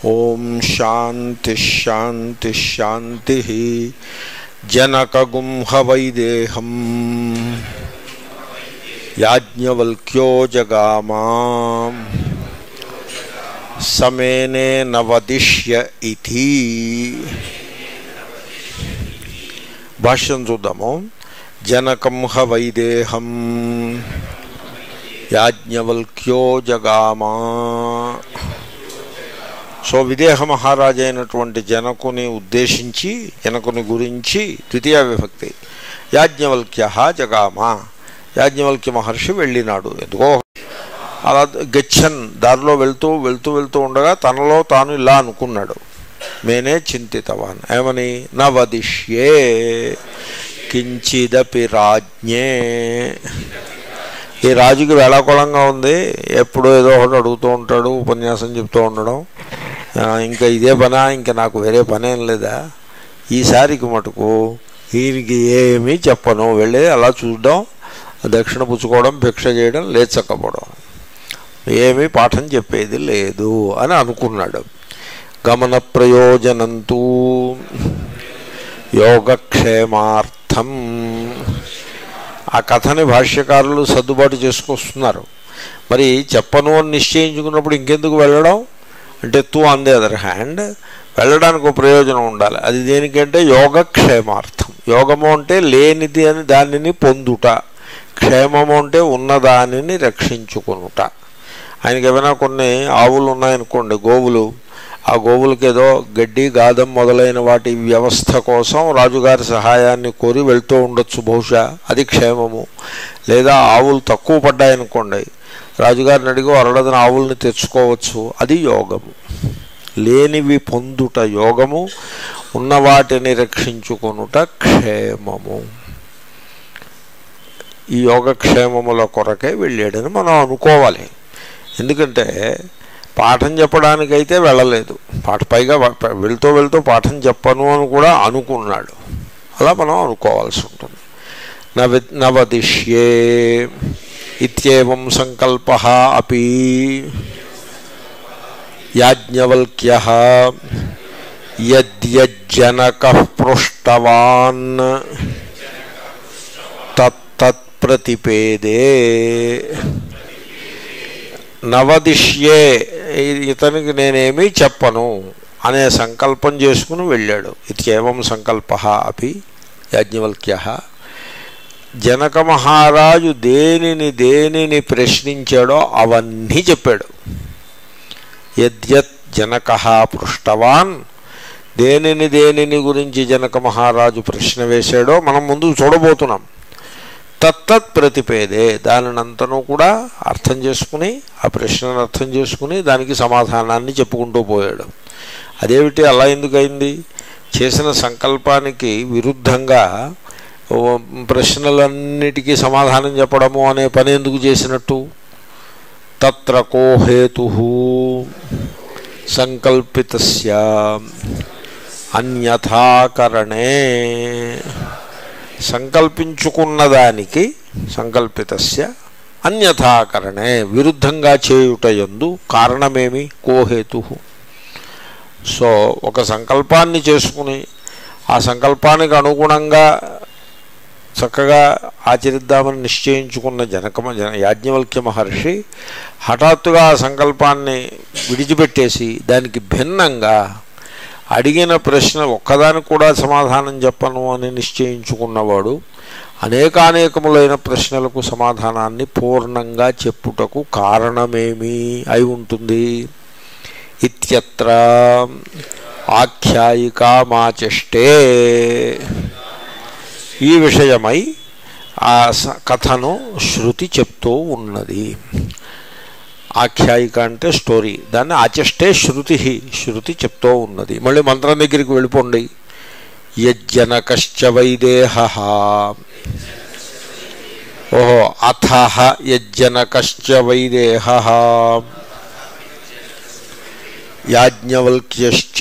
ఓం శాంతి శాంతి శాంతి జనకగుంహ వైదేహం యాజ్ఞవల్క్యో జగామా సమేనే నవదిష్య ఇతి భాష్యం చూద్దాము జనకంహ వైదేహం యాజ్ఞవల్క్యో జగామా సో విదేహ మహారాజు అయినటువంటి జనకుని ఉద్దేశించి జనకుని గురించి ద్వితీయ విభక్తి యాజ్ఞవల్క్య జగామ యాజ్ఞవల్క్య మహర్షి వెళ్ళినాడు ఎందుకో అలా గచ్చన్ దారిలో వెళ్తూ వెళ్తూ వెళ్తూ ఉండగా తనలో తాను ఇలా అనుకున్నాడు మేనే చింతితవాన్ ఏమని నవదిష్యే కించిదపి రాజ్ఞే ఈ రాజుకి వేళాకుళంగా ఉంది ఎప్పుడో ఏదో ఒకటి అడుగుతూ ఉంటాడు ఉపన్యాసం చెప్తూ ఉండడం ఆ, ఇంకా ఇదే పనా ఇంకా నాకు వేరే పని ఏం లేదా ఈసారికి మటుకు ఈయనకి ఏమీ చెప్పను వెళ్ళి అలా చూడడం దక్షిణ పుచ్చుకోవడం భిక్ష చేయడం లేచక్కపోవడం ఏమీ పాఠం చెప్పేది లేదు అని అనుకున్నాడు గమన ప్రయోజనంతూ యోగక్షేమార్థం ఆ కథని భాష్యకారులు సర్దుబాటు చేసుకొస్తున్నారు మరి చెప్పను అని నిశ్చయించుకున్నప్పుడు ఇంకెందుకు వెళ్ళడం అంటే తూ ఆన్ ది అదర్ హ్యాండ్ వెళ్ళడానికి ఒక ప్రయోజనం ఉండాలి అది దేనికంటే యోగక్షేమార్థం యోగము అంటే లేనిది అని దానిని పొందుట క్షేమము అంటే ఉన్నదానిని రక్షించుకొనుట ఆయనకి ఏమైనా కొన్ని ఆవులు ఉన్నాయనుకోండి గోవులు ఆ గోవులకి ఏదో గడ్డి గాదం మొదలైన వాటి వ్యవస్థ కోసం రాజుగారి సహాయాన్ని కోరి వెళ్తూ ఉండొచ్చు బహుశా అది క్షేమము లేదా ఆవులు తక్కువ పడ్డాయనుకోండి రాజుగారిని అడిగి అరడదని ఆవుల్ని తెచ్చుకోవచ్చు అది యోగము లేనివి పొందుట యోగము ఉన్న వాటిని రక్షించుకొనుట క్షేమము ఈ యోగక్షేమముల కొరకే వెళ్ళాడని మనం అనుకోవాలి ఎందుకంటే పాఠం చెప్పడానికైతే వెళ్ళలేదు పాఠ పైగా వ- వెళ్తూ వెళ్తూ పాఠం చెప్పను అని కూడా అనుకున్నాడు అలా మనం అనుకోవాల్సి ఉంటుంది నవ నవదిష్యే ఇత్యేవం సంకల్ప అపి యాజ్ఞవల్క్య యద్యజ్జనక పృష్టవాన్ తత్తత్ ప్రతిపేదే నవదిష్యే ఇ- ఇతనికి నేనేమీ చెప్పను అనే సంకల్పం చేసుకుని వెళ్ళాడు ఇత్యేవం సంకల్ప అపి యాజ్ఞవల్క్య జనక మహారాజు దేనిని దేనిని ప్రశ్నించాడో అవన్నీ చెప్పాడు యద్యత్ జనక పృష్టవాన్ దేనిని దేనిని గురించి జనక మహారాజు ప్రశ్న వేశాడో మనం ముందు చూడబోతున్నాం తత్తత్ ప్రతిపేదే దానినంతను కూడా అర్థం చేసుకుని ఆ ప్రశ్నను అర్థం చేసుకుని దానికి సమాధానాన్ని చెప్పుకుంటూ పోయాడు అదేమిటి అలా ఎందుకయింది చేసిన సంకల్పానికి విరుద్ధంగా ఓ ప్రశ్నలన్నిటికీ సమాధానం చెప్పడము అనే పని ఎందుకు చేసినట్టు తత్ర కో హేతు సంకల్పితస్య అన్యథాకరణే సంకల్పించుకున్న దానికి సంకల్పితస్య అన్యథాకరణే విరుద్ధంగా చేయుటయందు కారణమేమి కోహేతు సో ఒక సంకల్పాన్ని చేసుకుని ఆ సంకల్పానికి అనుగుణంగా చక్కగా ఆచరిద్దామని నిశ్చయించుకున్న జనకమ జన యాజ్ఞవల్క్య మహర్షి హఠాత్తుగా ఆ సంకల్పాన్ని విడిచిపెట్టేసి దానికి భిన్నంగా అడిగిన ప్రశ్న ఒక్కదానికి కూడా సమాధానం చెప్పను అని నిశ్చయించుకున్నవాడు అనేకానేకములైన ప్రశ్నలకు సమాధానాన్ని పూర్ణంగా చెప్పుటకు కారణమేమి అయి ఉంటుంది ఇత్యత్ర ఆఖ్యాయికామాచష్టే ఈ విషయమై ఆ స- కథను శృతి చెప్తూ ఉన్నది ఆఖ్యాయిక అంటే స్టోరీ దాన్ని ఆచష్టే శృతి శృతి చెప్తూ ఉన్నది మళ్ళీ మంత్రం దగ్గరికి వెళ్ళిపోండి యజ్జనకశ్చ వైదేహ ఓహో అథ యజ్జనకశ్చ వైదేహ యాజ్ఞవల్క్యశ్చ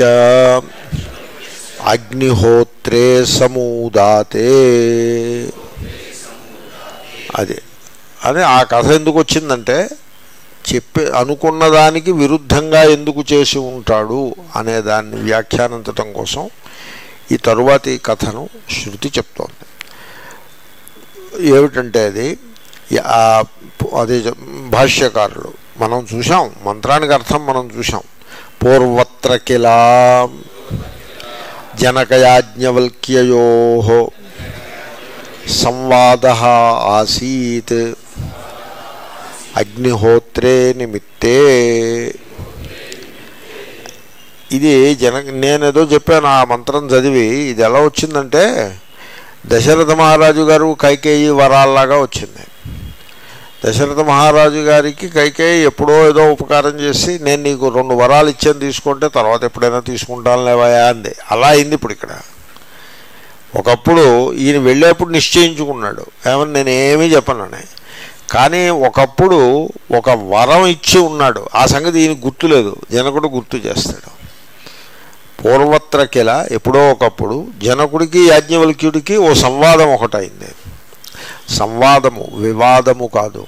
అగ్నిహోత్రే సమూదాతే అది అదే ఆ కథ ఎందుకు వచ్చిందంటే చెప్పే అనుకున్న దానికి విరుద్ధంగా ఎందుకు చేసి ఉంటాడు అనే దాన్ని వ్యాఖ్యానించటం కోసం ఈ తరువాతి కథను శృతి చెప్తోంది ఏమిటంటే అది ఈ- ఆ అది చె- భాష్యకారులు మనం చూసాం మంత్రానికి అర్థం మనం చూసాం పూర్వత్ర కిలా జనకయాజ్ఞవల్క్యయో సంవాద ఆసీత్ అగ్నిహోత్రే నిమిత్తే ఇది జన నేనేదో చెప్పాను ఆ మంత్రం చదివి ఇది ఎలా వచ్చిందంటే దశరథ మహారాజు గారు కైకేయి వరాల్లాగా వచ్చింది దశరథ మహారాజు గారికి కైకేయి ఎప్పుడో ఏదో ఉపకారం చేసి నేను నీకు రెండు వరాలు ఇచ్చాను తీసుకుంటే తర్వాత ఎప్పుడైనా తీసుకుంటాను లేవయా అంది అలా అయింది ఇప్పుడు ఇక్కడ ఒకప్పుడు ఈయన వెళ్ళేప్పుడు నిశ్చయించుకున్నాడు ఏమని నేను ఏమీ చెప్పనని కానీ ఒకప్పుడు ఒక వరం ఇచ్చి ఉన్నాడు ఆ సంగతి ఈయన గుర్తులేదు జనకుడు గుర్తు చేస్తాడు పూర్వత్రకిల ఎప్పుడో ఒకప్పుడు జనకుడికి యాజ్ఞవల్క్యుడికి ఓ సంవాదం ఒకటైంది సంవాదము వివాదము కాదు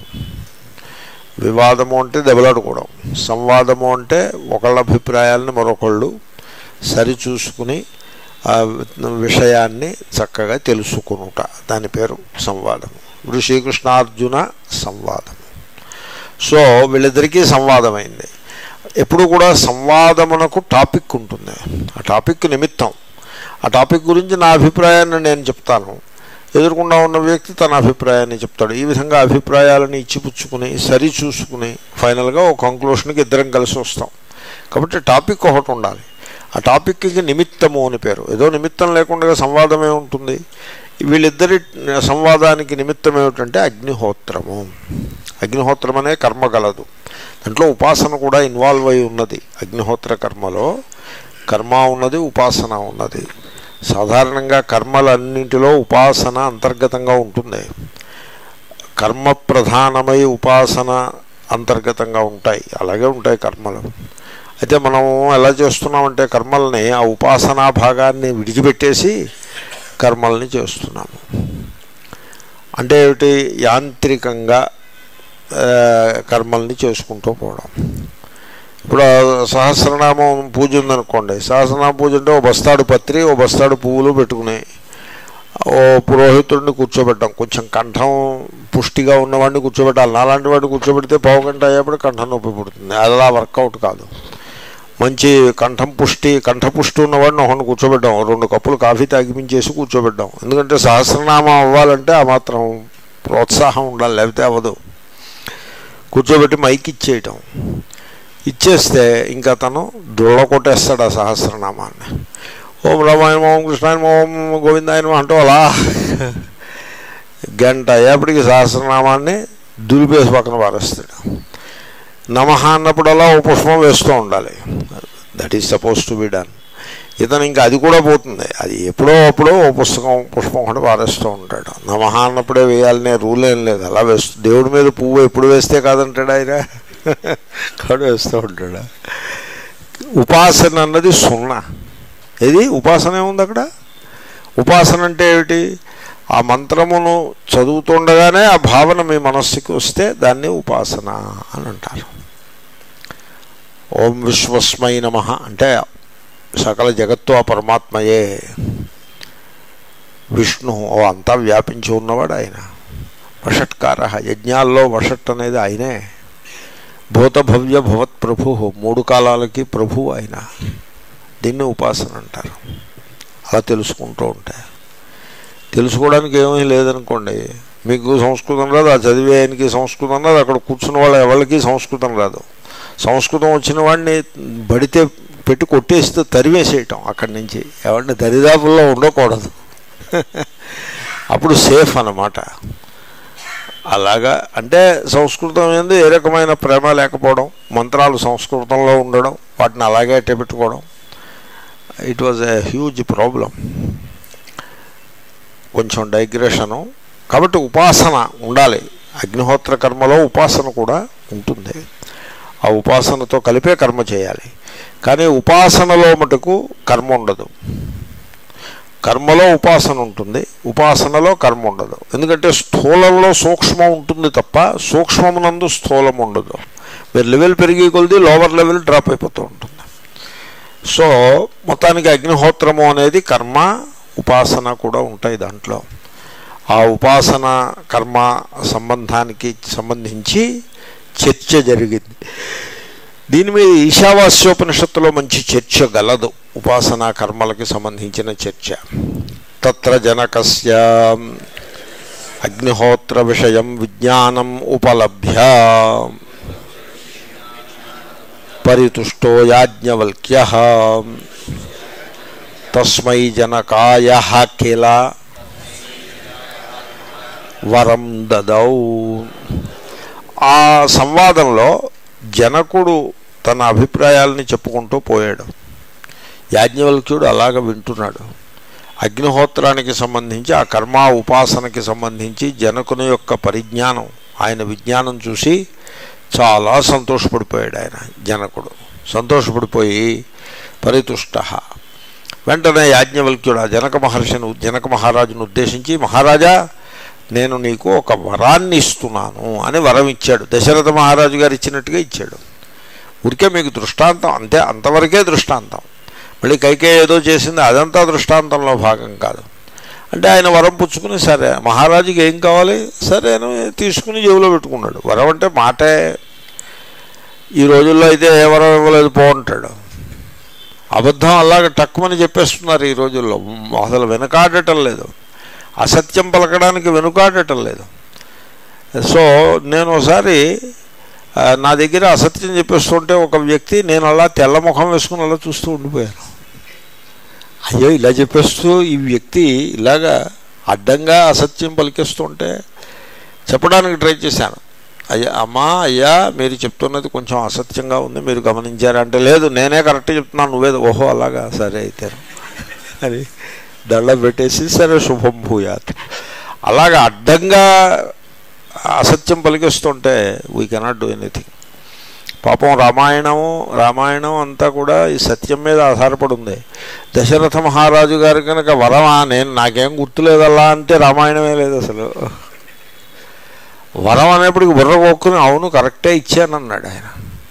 వివాదము అంటే దెబ్బలాడుకోవడం సంవాదము అంటే ఒకళ్ళ అభిప్రాయాలను మరొకళ్ళు సరిచూసుకుని ఆ విషయాన్ని చక్కగా తెలుసుకునుట దాని పేరు సంవాదము ఇప్పుడు శ్రీకృష్ణార్జున సంవాదం సో వీళ్ళిద్దరికీ సంవాదమైంది ఎప్పుడు కూడా సంవాదమునకు టాపిక్ ఉంటుంది ఆ టాపిక్ నిమిత్తం ఆ టాపిక్ గురించి నా అభిప్రాయాన్ని నేను చెప్తాను ఎదురుకుండా ఉన్న వ్యక్తి తన అభిప్రాయాన్ని చెప్తాడు ఈ విధంగా అభిప్రాయాలను ఇచ్చిపుచ్చుకుని సరి చూసుకుని ఫైనల్గా ఒక కంక్లూషన్కి ఇద్దరం కలిసి వస్తాం కాబట్టి టాపిక్ ఒకటి ఉండాలి ఆ టాపిక్కి నిమిత్తము అని పేరు ఏదో నిమిత్తం లేకుండా సంవాదమే ఉంటుంది వీళ్ళిద్దరి సంవాదానికి నిమిత్తం ఏమిటంటే అగ్నిహోత్రము అగ్నిహోత్రం అనే కర్మ గలదు దాంట్లో ఉపాసన కూడా ఇన్వాల్వ్ అయి ఉన్నది అగ్నిహోత్ర కర్మలో కర్మ ఉన్నది ఉపాసన ఉన్నది సాధారణంగా కర్మలన్నింటిలో ఉపాసన అంతర్గతంగా ఉంటుంది కర్మ ప్రధానమై ఉపాసన అంతర్గతంగా ఉంటాయి అలాగే ఉంటాయి కర్మలు అయితే మనం ఎలా చేస్తున్నామంటే కర్మల్ని ఆ ఉపాసనా భాగాన్ని విడిచిపెట్టేసి కర్మల్ని చేస్తున్నాము అంటే ఏమిటి యాంత్రికంగా ఆ, కర్మల్ని చేసుకుంటూ పోవడం ఇప్పుడు ఆ సహస్రనామం పూజ ఉందనుకోండి సహస్రనామ పూజ అంటే ఓ బస్తాడు పత్రి ఓ బస్తాడు పువ్వులు పెట్టుకుని ఓ పురోహితుడిని కూర్చోబెట్టాం కొంచెం కంఠం పుష్టిగా ఉన్నవాడిని కూర్చోబెట్టాలి నాలాంటి వాడిని కూర్చోబెడితే పావు గంట అయ్యేప్పుడు కంఠం నొప్పి పుడుతుంది అది అలా వర్కౌట్ కాదు మంచి కంఠం పుష్టి కంఠపుష్టి ఉన్నవాడిని ఒకరిని కూర్చోబెట్టాం రెండు కప్పులు కాఫీ తాగిపించేసి కూర్చోబెట్టాం ఎందుకంటే సహస్రనామం అవ్వాలంటే ఆ మాత్రం ప్రోత్సాహం ఉండాలి లేకపోతే అవ్వదు కూర్చోబెట్టి మైక్ ఇచ్చేయటం ఇచ్చేస్తే ఇంకా తను దుళ్ళ కొట్టేస్తాడు ఆ సహస్రనామాన్ని ఓం రామాయణ ఓం కృష్ణాయన ఓం గోవిందాయన అంటూ అలా గంట అయ్యేప్పటికి సహస్రనామాన్ని దులిపేసి పక్కన పారేస్తాడు నమః అన్నప్పుడల్లా ఓ పుష్పం వేస్తూ ఉండాలి that is supposed to be done ఇతను ఇంకా అది కూడా పోతుంది అది ఎప్పుడో అప్పుడో ఓ పుస్తకం పుష్పం ఒకటి పారేస్తూ ఉంటాడు నమః అన్నప్పుడే వేయాలనే రూల్ ఏం లేదు అలా వేస్తూ దేవుడి మీద పువ్వు ఎప్పుడు వేస్తే కాదంటాడు ఆయన కాడు వేస్తూ ఉంటాడు ఉపాసన అన్నది సున్నా ఏది ఉపాసన ఏముంది అక్కడ ఉపాసన అంటే ఏమిటి ఆ మంత్రమును చదువుతుండగానే ఆ భావన మీ మనస్సుకి వస్తే దాన్ని ఉపాసన అని అంటారు ఓం విశ్వస్మై నమ అంటే సకల జగత్తు ఆ పరమాత్మయే విష్ణు ఓ అంతా వ్యాపించి ఉన్నవాడు ఆయన వషట్కార యజ్ఞాల్లో వషట్ అనేది ఆయనే భూతభవ్య భవత్ ప్రభు మూడు కాలాలకి ప్రభు ఆయన దీన్ని ఉపాసన అంటారు అలా తెలుసుకుంటూ ఉంటాయి తెలుసుకోవడానికి ఏమీ లేదనుకోండి మీకు సంస్కృతం రాదు ఆ చదివే ఆయనకి సంస్కృతం రాదు అక్కడ కూర్చున్న వాళ్ళ ఎవరికి సంస్కృతం రాదు సంస్కృతం వచ్చిన వాడిని బడితే పెట్టి కొట్టేస్తే తరివేసేయటం అక్కడి నుంచి ఎవరిని దరిదాపుల్లో ఉండకూడదు అప్పుడు సేఫ్ అన్నమాట అలాగా అంటే సంస్కృతం ఏంది ఏ రకమైన ప్రేమ లేకపోవడం మంత్రాలు సంస్కృతంలో ఉండడం వాటిని అలాగే అట్టే పెట్టుకోవడం it was a huge problem కొంచెం డైగ్రెషను కాబట్టి ఉపాసన ఉండాలి అగ్నిహోత్ర కర్మలో ఉపాసన కూడా ఉంటుంది ఆ ఉపాసనతో కలిపే కర్మ చేయాలి కానీ ఉపాసనలో మటుకు కర్మ ఉండదు కర్మలో ఉపాసన ఉంటుంది ఉపాసనలో కర్మ ఉండదు ఎందుకంటే స్థూలంలో సూక్ష్మం ఉంటుంది తప్ప సూక్ష్మమునందు స్థూలం ఉండదు మీరు లెవెల్ పెరిగే కొలిది లోవర్ లెవెల్ డ్రాప్ అయిపోతూ ఉంటుంది సో మొత్తానికి అగ్నిహోత్రము అనేది కర్మ ఉపాసన కూడా ఉంటాయి దాంట్లో ఆ ఉపాసన కర్మ సంబంధానికి సంబంధించి చర్చ జరిగింది దీని మీద ఈశావాస్యోపనిషత్తులో మంచి చర్చ గలదు ఉపాసనా కర్మలకి సంబంధించిన చర్చ తత్ర జనకస్య అగ్నిహోత్ర విషయం విజ్ఞానం ఉపలభ్య పరితుష్టో యాజ్ఞవల్క్య తస్మై జనకాయ కిల వరం దదౌ ఆ సంవాదంలో జనకుడు తన అభిప్రాయాలని చెప్పుకుంటూ పోయాడు యాజ్ఞవల్క్యుడు అలాగ వింటున్నాడు అగ్నిహోత్రానికి సంబంధించి ఆ కర్మ ఉపాసనకి సంబంధించి జనకుని యొక్క పరిజ్ఞానం ఆయన విజ్ఞానం చూసి చాలా సంతోషపడిపోయాడు ఆయన జనకుడు సంతోషపడిపోయి పరితుష్ట వెంటనే యాజ్ఞవల్క్యుడు ఆ జనక మహర్షిని జనక మహారాజును ఉద్దేశించి మహారాజా నేను నీకు ఒక వరాన్ని ఇస్తున్నాను అని వరం ఇచ్చాడు దశరథ మహారాజు గారు ఇచ్చినట్టుగా ఇచ్చాడు ఊరికే మీకు దృష్టాంతం అంతే అంతవరకే దృష్టాంతం మళ్ళీ కైకే ఏదో చేసింది అదంతా దృష్టాంతంలో భాగం కాదు అంటే ఆయన వరం పుచ్చుకుని సరే మహారాజుకి ఏం కావాలి సరే అని తీసుకుని జేబులో పెట్టుకున్నాడు వరం అంటే మాటే ఈ రోజుల్లో అయితే ఏ వరం ఇవ్వలేదు పోంటాడు అబద్ధం అలాగ టక్కుమని చెప్పేస్తున్నారు ఈ రోజుల్లో అసలు వెనకాడటం లేదు అసత్యం పలకడానికి వెనుకాడటం లేదు సో నేను ఒకసారి ఆ, నా దగ్గర అసత్యం చెప్పేస్తుంటే ఒక వ్యక్తి నేను అలా తెల్ల ముఖం వేసుకుని అలా చూస్తూ ఉండిపోయాను అయ్యో ఇలా చెప్పేస్తూ ఈ వ్యక్తి ఇలాగా అడ్డంగా అసత్యం పలికిస్తుంటే చెప్పడానికి ట్రై చేశాను అయ్యా అమ్మా అయ్యా మీరు చెప్తున్నది కొంచెం అసత్యంగా ఉంది మీరు గమనించారా అంటే లేదు నేనే కరెక్ట్ చెప్తున్నాను నువ్వే ఓహో అలాగా సరే అయితే అని దండం పెట్టేసి సరే శుభం భూయాత్ అలాగా అడ్డంగా అసత్యం పలికిస్తుంటే వీ కెనాట్ డూ ఎనీథింగ్ పాపం రామాయణము రామాయణం అంతా కూడా ఈ సత్యం మీద ఆధారపడి ఉంది దశరథ మహారాజు గారు కనుక వరమా నేను నాకేం గుర్తులేదల్లా అంటే రామాయణమే లేదు అసలు వరం అనేప్పటికి బుర్ర కొక్కుని అవును కరెక్టే ఇచ్చానన్నాడు ఆయన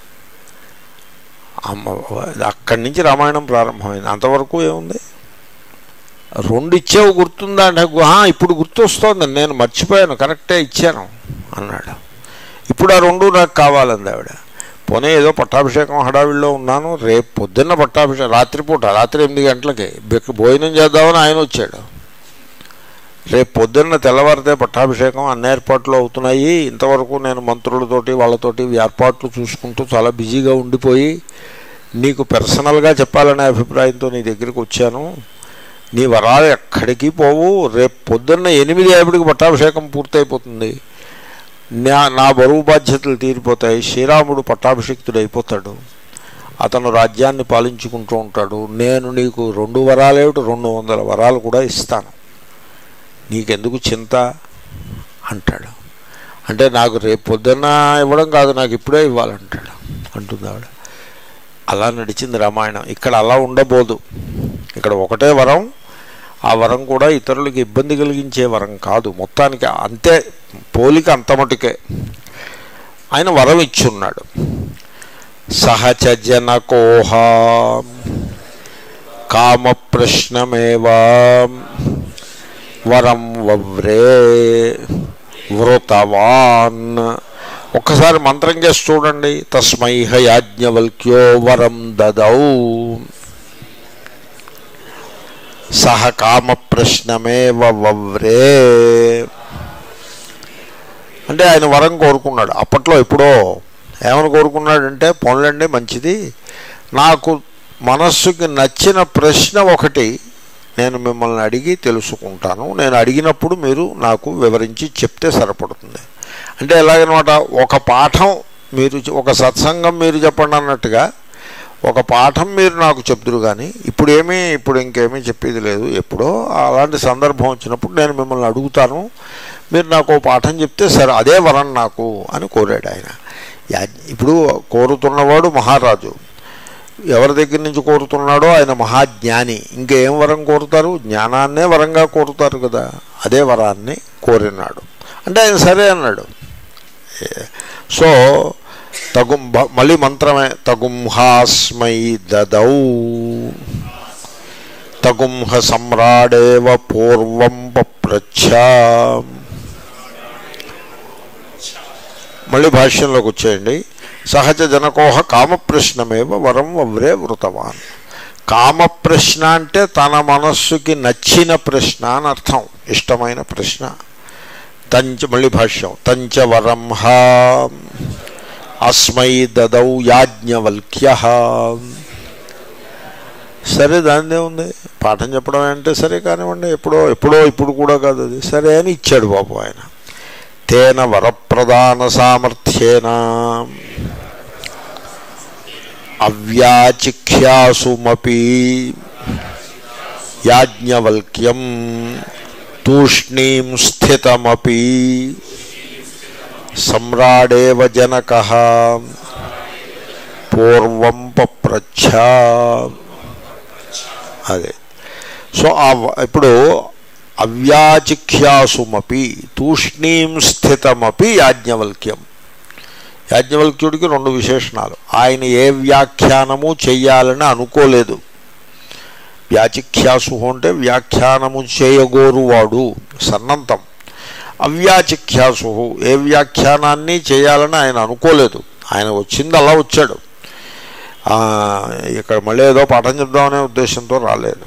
అమ్మ అక్కడి నుంచి రామాయణం ప్రారంభమైంది అంతవరకు ఏముంది రెండు ఇచ్చావు గుర్తుందా అంటే "ఆ, ఇప్పుడు గుర్తొస్తోంది నేను మర్చిపోయాను కరెక్టే ఇచ్చాను అన్నాడు ఇప్పుడు ఆ రెండు నాకు కావాలంది ఆవిడ పోనీ ఏదో పట్టాభిషేకం హడావిడిలో ఉన్నాను రేపు పొద్దున్న పట్టాభిషేకం రాత్రిపూట రాత్రి ఎనిమిది గంటలకి బిక్క- భోజనం చేద్దామని ఆయన వచ్చాడు రేపు పొద్దున్న తెల్లవారితే పట్టాభిషేకం అన్ని ఏర్పాట్లు అవుతున్నాయి ఇంతవరకు నేను మంత్రులతోటి వాళ్ళతోటి ఏర్పాట్లు చూసుకుంటూ చాలా బిజీగా ఉండిపోయి నీకు పర్సనల్గా చెప్పాలనే అభిప్రాయంతో నీ దగ్గరికి వచ్చాను నీ వరాలు ఎక్కడికి పోవు రేపు పొద్దున్న ఎనిమిది ఏపటికి పట్టాభిషేకం పూర్తయిపోతుంది నా నా బరువు బాధ్యతలు తీరిపోతాయి శ్రీరాముడు పట్టాభిషిక్తుడు అయిపోతాడు అతను రాజ్యాన్ని పాలించుకుంటూ ఉంటాడు నేను నీకు రెండు వరాలేమిటి రెండు వందల వరాలు కూడా ఇస్తాను నీకెందుకు చింత అంటాడు అంటే నాకు రేపు పొద్దున్న ఇవ్వడం కాదు నాకు ఇప్పుడే ఇవ్వాలంటాడు అంటుంది ఆవిడ అలా నడిచింది రామాయణం ఇక్కడ అలా ఉండబోదు ఇక్కడ ఒకటే వరం ఆ వరం కూడా ఇతరులకు ఇబ్బంది కలిగించే వరం కాదు మొత్తానికి అంతే పోలిక అంత మటుకే ఆయన వరం ఇచ్చున్నాడు సహచ జనకోహ కామ ప్రశ్నమేవా వరం వవ్రే వృతవాన్ ఒక్కసారి మంత్రం చేసి చూడండి తస్మై హ యాజ్ఞవల్క్యో వరం దదౌ సహ కామ ప్రశ్నమేవ వవ్రే అంటే ఆయన వరం కోరుకున్నాడు అప్పట్లో ఎప్పుడో ఏమని కోరుకున్నాడంటే పొందండి మంచిది నాకు మనస్సుకి నచ్చిన ప్రశ్న ఒకటి నేను మిమ్మల్ని అడిగి తెలుసుకుంటాను నేను అడిగినప్పుడు మీరు నాకు వివరించి చెప్తే సరిపడుతుంది అంటే ఎలాగనమాట ఒక పాఠం మీరు చె- ఒక సత్సంగం మీరు చెప్పండి అన్నట్టుగా ఒక పాఠం మీరు నాకు చెప్తురు కానీ ఇప్పుడు ఏమీ ఇప్పుడు ఇంకేమీ చెప్పేది లేదు ఎప్పుడో అలాంటి సందర్భం వచ్చినప్పుడు నేను మిమ్మల్ని అడుగుతాను మీరు నాకు ఓ పాఠం చెప్తే సరే అదే వరం నాకు అని కోరాడు ఆయన యా- ఇప్పుడు కోరుతున్నవాడు మహారాజు ఎవరి దగ్గర నుంచి కోరుతున్నాడో ఆయన మహాజ్ఞాని ఇంకేం వరం కోరుతారు జ్ఞానాన్నే వరంగా కోరుతారు కదా అదే వరాన్ని కోరినాడు అంటే ఆయన సరే అన్నాడు ఏ- సో తగుం భ- మళ్ళీ మంత్రమే తగుంహాస్మై దదౌ తగుంహ సమ్రాడేవ పూర్వం పప్రచ్ఛ మళ్ళీ భాష్యంలోకి వచ్చేయండి సహజ జనకోహ కామప్రశ్నమేవ వరం వవ్రే వృతవాన్ కామప్రశ్న అంటే తన మనస్సుకి నచ్చిన ప్రశ్న అని అర్థం ఇష్టమైన ప్రశ్న తంచ మళ్ళీ భాష్యం తంచ వరం హా అస్మై దదౌ యాజ్ఞవల్క్య సరే దానిదే ఉంది పాఠం చెప్పడం అంటే సరే కానివ్వండి ఎప్పుడో ఎప్పుడో ఇప్పుడు కూడా కాదు అది సరే అని ఇచ్చాడు బాబు ఆయన తేన వరప్రదాన సామర్థ్యేన అవ్యాచిఖ్యాసుమపి యాజ్ఞవల్క్యం తూష్ణీం స్థితమపి సమ్రాడేవ జనక పూర్వం పప్రచ్ఛ అదే సో ఆ వ- ఇప్పుడు అవ్యాచిఖ్యాసుమపి తూష్ణీం స్థితమపి యాజ్ఞవల్క్యం యాజ్ఞవల్క్యుడికి రెండు విశేషణాలు ఆయన ఏ వ్యాఖ్యానము చెయ్యాలని అనుకోలేదు వ్యాచిఖ్యాసు అంటే వ్యాఖ్యానము చేయగోరువాడు సన్నంతం అవ్యాచిఖ్యాసు ఏ వ్యాఖ్యానాన్ని చేయాలని ఆయన అనుకోలేదు ఆయన వచ్చింది అలా వచ్చాడు ఆ, ఇక్కడ మళ్ళీ ఏదో పాఠం చెప్దామనే ఉద్దేశంతో రాలేదు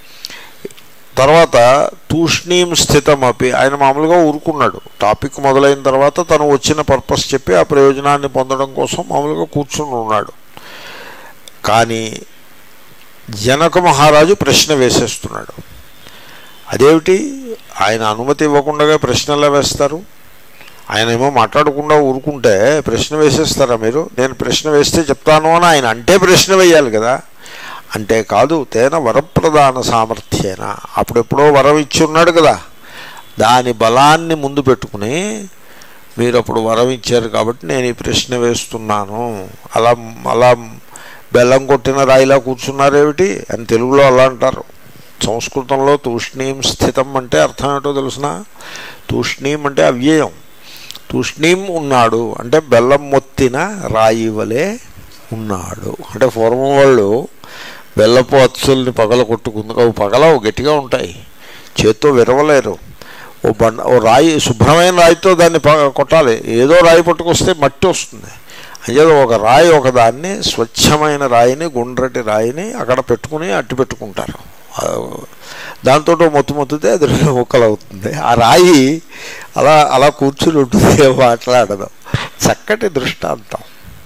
తర్వాత తూష్ణీం స్థితమపి ఆయన మామూలుగా ఊరుకున్నాడు టాపిక్ మొదలైన తర్వాత తను వచ్చిన పర్పస్ చెప్పి ఆ ప్రయోజనాన్ని పొందడం కోసం మామూలుగా కూర్చుని ఉన్నాడు కానీ జనక మహారాజు ప్రశ్న వేసేస్తున్నాడు అదేమిటి ఆయన అనుమతి ఇవ్వకుండా ప్రశ్నలు వేస్తారు ఆయన ఏమో మాట్లాడకుండా ఊరుకుంటే ప్రశ్న వేసేస్తారా మీరు నేను ప్రశ్న వేస్తే చెప్తాను అని ఆయన అంటే ప్రశ్న వేయాలి కదా అంటే కాదు తేన వరప్రదాన సామర్థ్యేన అప్పుడెప్పుడో వరం ఇచ్చి ఉన్నాడు కదా దాని బలాన్ని ముందు పెట్టుకుని మీరు అప్పుడు వరం ఇచ్చారు కాబట్టి నేను ఈ ప్రశ్న వేస్తున్నాను అలా అలా బెల్లం కొట్టిన రాయిలా కూర్చున్నారేమిటి అని తెలుగులో అలా అంటారు సంస్కృతంలో తూష్ణీం స్థితం అంటే అర్థం ఏంటో తెలుసిన తూష్ణీం అంటే అవ్యయం తూష్ణీం ఉన్నాడు అంటే బెల్లం మొత్తిన రాయి వలె ఉన్నాడు అంటే పూర్వం వాళ్ళు బెల్లపు అచ్చుల్ని పగల కొట్టుకుంది అవి పగలవు గట్టిగా ఉంటాయి చేత్తో విరవలేరు ఓ బండ ఓ రాయి శుభ్రమైన రాయితో దాన్ని ప- కొట్టాలి ఏదో రాయి పట్టుకొస్తే మట్టి వస్తుంది అంచేత ఒక రాయి ఒక దాన్ని స్వచ్ఛమైన రాయిని గుండ్రటి రాయిని అక్కడ పెట్టుకుని అట్టి పెట్టుకుంటారు ఆ, దాంతో మొత్తు మొత్తితే అది రెండు ముక్కలు అవుతుంది ఆ రాయి అలా అలా కూర్చుని ఉంటుంది మాట్లాడదు చక్కటి దృష్టాంతం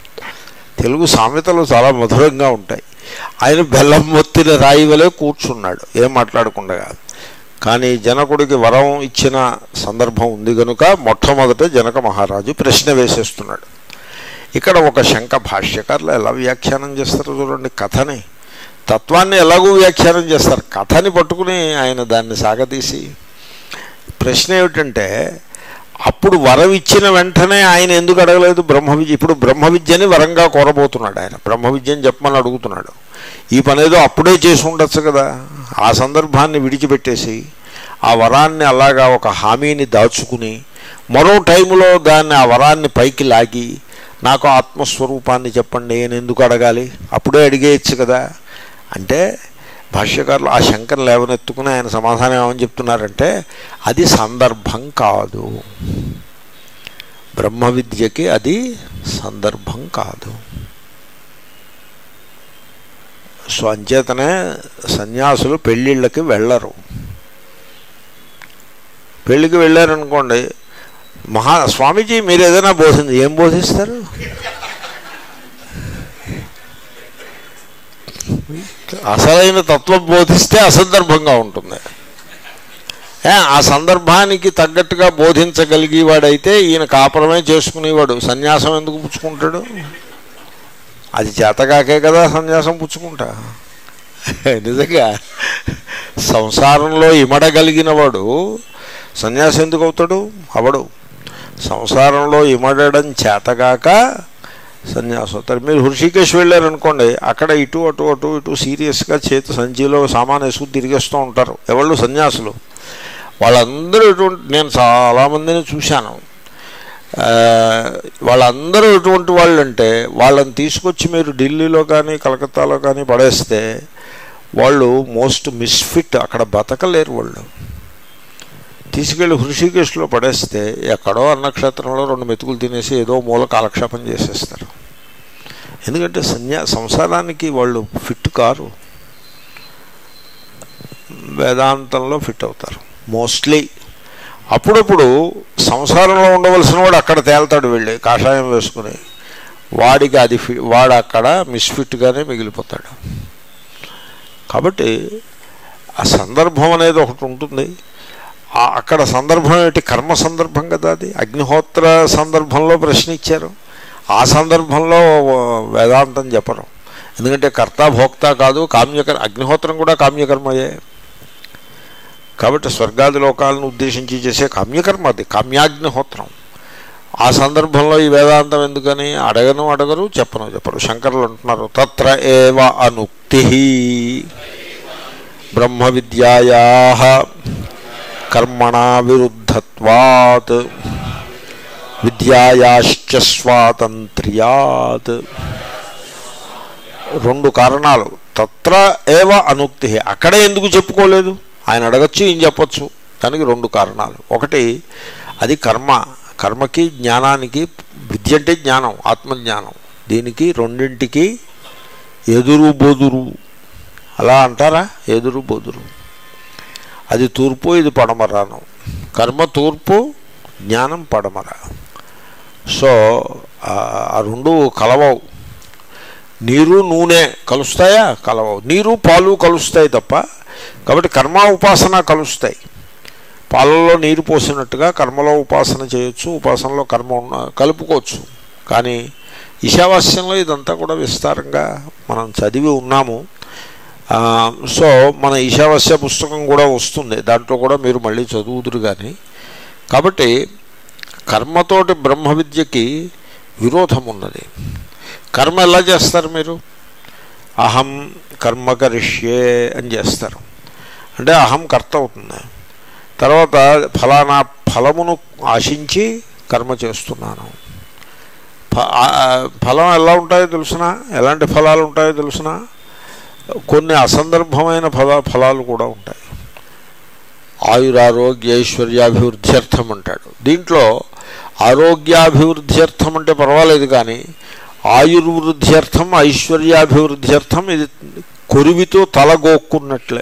తెలుగు సామెతలు చాలా మధురంగా ఉంటాయి ఆయన బెల్లం మొత్తిన రాయి వలె కూర్చున్నాడు ఏం మాట్లాడకుండా కాదు కానీ జనకుడికి వరం ఇచ్చిన సందర్భం ఉంది కనుక మొట్టమొదట జనక మహారాజు ప్రశ్న వేసేస్తున్నాడు ఇక్కడ ఒక శంక భాష్యకారులు ఎలా వ్యాఖ్యానం చేస్తారో చూడండి కథని తత్వాన్ని ఎలాగూ వ్యాఖ్యానం చేస్తారు కథని పట్టుకుని ఆయన దాన్ని సాగతీసి ప్రశ్న ఏమిటంటే అప్పుడు వరం ఇచ్చిన వెంటనే ఆయన ఎందుకు అడగలేదు బ్రహ్మ విద్య ఇప్పుడు బ్రహ్మ విద్యని వరంగా కోరబోతున్నాడు ఆయన బ్రహ్మ విద్యని చెప్పమని అడుగుతున్నాడు ఈ పనేదో అప్పుడే చేసి ఉండొచ్చు కదా ఆ సందర్భాన్ని విడిచిపెట్టేసి ఆ వరాన్ని అలాగా ఒక హామీని దాచుకుని మరో టైంలో దాన్ని ఆ వరాన్ని పైకి లాగి నాకు ఆత్మస్వరూపాన్ని చెప్పండి నేను ఎందుకు అడగాలి అప్పుడే అడిగేయచ్చు కదా అంటే భాష్యకారులు ఆ శంకర్ లేవనెత్తుకుని ఆయన సమాధానం ఏమని చెప్తున్నారంటే అది సందర్భం కాదు బ్రహ్మ విద్యకి అది సందర్భం కాదు సో అంచేతనే సన్యాసులు పెళ్ళిళ్ళకి వెళ్ళరు పెళ్ళికి వెళ్ళారనుకోండి మహా స్వామీజీ మీరు ఏదైనా బోధింది ఏం బోధిస్తారు అసలైన తత్వం బోధిస్తే అసందర్భంగా ఉంటుంది ఏ, ఆ సందర్భానికి తగ్గట్టుగా బోధించగలిగేవాడైతే ఈయన కాపురమే చేసుకునేవాడు సన్యాసం ఎందుకు పుచ్చుకుంటాడు అది చేతకాకే కదా సన్యాసం పుచ్చుకుంటా నిజంగా సంసారంలో ఇమడగలిగిన వాడు సన్యాసం ఎందుకు అవుతాడు అవడు సంసారంలో ఇమడడం చేతగాక సన్యాసం అవుతారు మీరు హృషికేశ్ వెళ్ళారనుకోండి అక్కడ ఇటు అటు అటు ఇటు సీరియస్గా చేతి సంచిలో సామాన్ వేసుకుని తిరిగేస్తూ ఉంటారు ఎవళ్ళు సన్యాసులు వాళ్ళందరూ ఇటువంటి నేను చాలామందిని చూశాను ఆ, వాళ్ళందరూ ఎటువంటి వాళ్ళు అంటే వాళ్ళని తీసుకొచ్చి మీరు ఢిల్లీలో కానీ కలకత్తాలో కానీ పడేస్తే వాళ్ళు మోస్ట్ మిస్ఫిట్ అక్కడ బతకలేరు వాళ్ళు తీసుకెళ్ళి హృషికేశ్లో పడేస్తే ఎక్కడో అన్నక్షేత్రంలో రెండు మెతుకులు తినేసి ఏదో మూల కాలక్షేపం చేసేస్తారు ఎందుకంటే సన్యా సంసారానికి వాళ్ళు ఫిట్ కారు వేదాంతంలో ఫిట్ అవుతారు మోస్ట్లీ అప్పుడప్పుడు సంసారంలో ఉండవలసిన వాడు అక్కడ తేల్తాడు వెళ్ళి కాషాయం వేసుకుని వాడికి అది ఫి వాడు అక్కడ మిస్ఫిట్గానే మిగిలిపోతాడు కాబట్టి ఆ సందర్భం అనేది ఒకటి ఉంటుంది ఆ- అక్కడ సందర్భం ఏంటి కర్మ సందర్భం కదా అది అగ్నిహోత్ర సందర్భంలో ప్రశ్న ఇచ్చారు ఆ సందర్భంలో వేదాంతం చెప్పరు ఎందుకంటే కర్త భోక్త కాదు కామ్యకర్మ అగ్నిహోత్రం కూడా కామ్యకర్మయే కాబట్టి స్వర్గాది లోకాలను ఉద్దేశించి చేసే కామ్యకర్మ అది కామ్యాగ్నిహోత్రం ఆ సందర్భంలో ఈ వేదాంతం ఎందుకని అడగను అడగరు చెప్పను చెప్పరు శంకరులు అంటున్నారు తత్ర ఏవ అనుక్తి బ్రహ్మ విద్యాయా కర్మణ విరుద్ధత్వాత్ విద్యాయాశ్చ స్వాతంత్ర్యాత్ రెండు కారణాలు తత్ర ఏవ అనుక్తి అక్కడే ఎందుకు చెప్పుకోలేదు ఆయన అడగచ్చు ఈయన చెప్పచ్చు దానికి రెండు కారణాలు ఒకటి అది కర్మ కర్మకి జ్ఞానానికి విద్య అంటే జ్ఞానం ఆత్మజ్ఞానం దీనికి రెండింటికి ఎదురు బొదురు అలా అంటారా ఎదురు బొదురు అది తూర్పు ఇది పడమరాను కర్మ తూర్పు జ్ఞానం పడమర సో ఆ ఆ రెండు కలవవు నీరు నూనె కలుస్తాయా కలవవు నీరు పాలు కలుస్తాయి తప్ప కాబట్టి కర్మ ఉపాసన కలుస్తాయి పాలలో నీరు పోసినట్టుగా కర్మలో ఉపాసన చేయొచ్చు ఉపాసనలో కర్మ ఉన్న కలుపుకోవచ్చు కానీ ఈశావాస్యంలో ఇదంతా కూడా విస్తారంగా మనం చదివి ఉన్నాము ఆ, సో మన ఈశావాస్య పుస్తకం కూడా వస్తుంది దాంట్లో కూడా మీరు మళ్ళీ చదువుదురు కానీ కాబట్టి కర్మతోటి బ్రహ్మ విద్యకి విరోధం ఉన్నది కర్మ ఎలా చేస్తారు మీరు అహం కర్మ కరిష్యే అని చేస్తారు అంటే అహం కర్త అవుతుంది తర్వాత ఫలానా ఫలమును ఆశించి కర్మ చేస్తున్నాను ఫ- ఆ- ఆ ఫలం ఎలా ఉంటాయో తెలుసిన ఎలాంటి ఫలాలు ఉంటాయో తెలుసిన కొన్ని అసందర్భమైన ఫల ఫలాలు కూడా ఉంటాయి ఆయురారోగ్య ఐశ్వర్యాభివృద్ధ్యర్థం అంటాడు దీంట్లో ఆరోగ్యాభివృద్ధ్యర్థం అంటే పర్వాలేదు కానీ ఆయుర్వృద్ధ్యర్థం ఐశ్వర్యాభివృద్ధ్యర్థం ఇది కొరివితో తలగోక్కున్నట్లే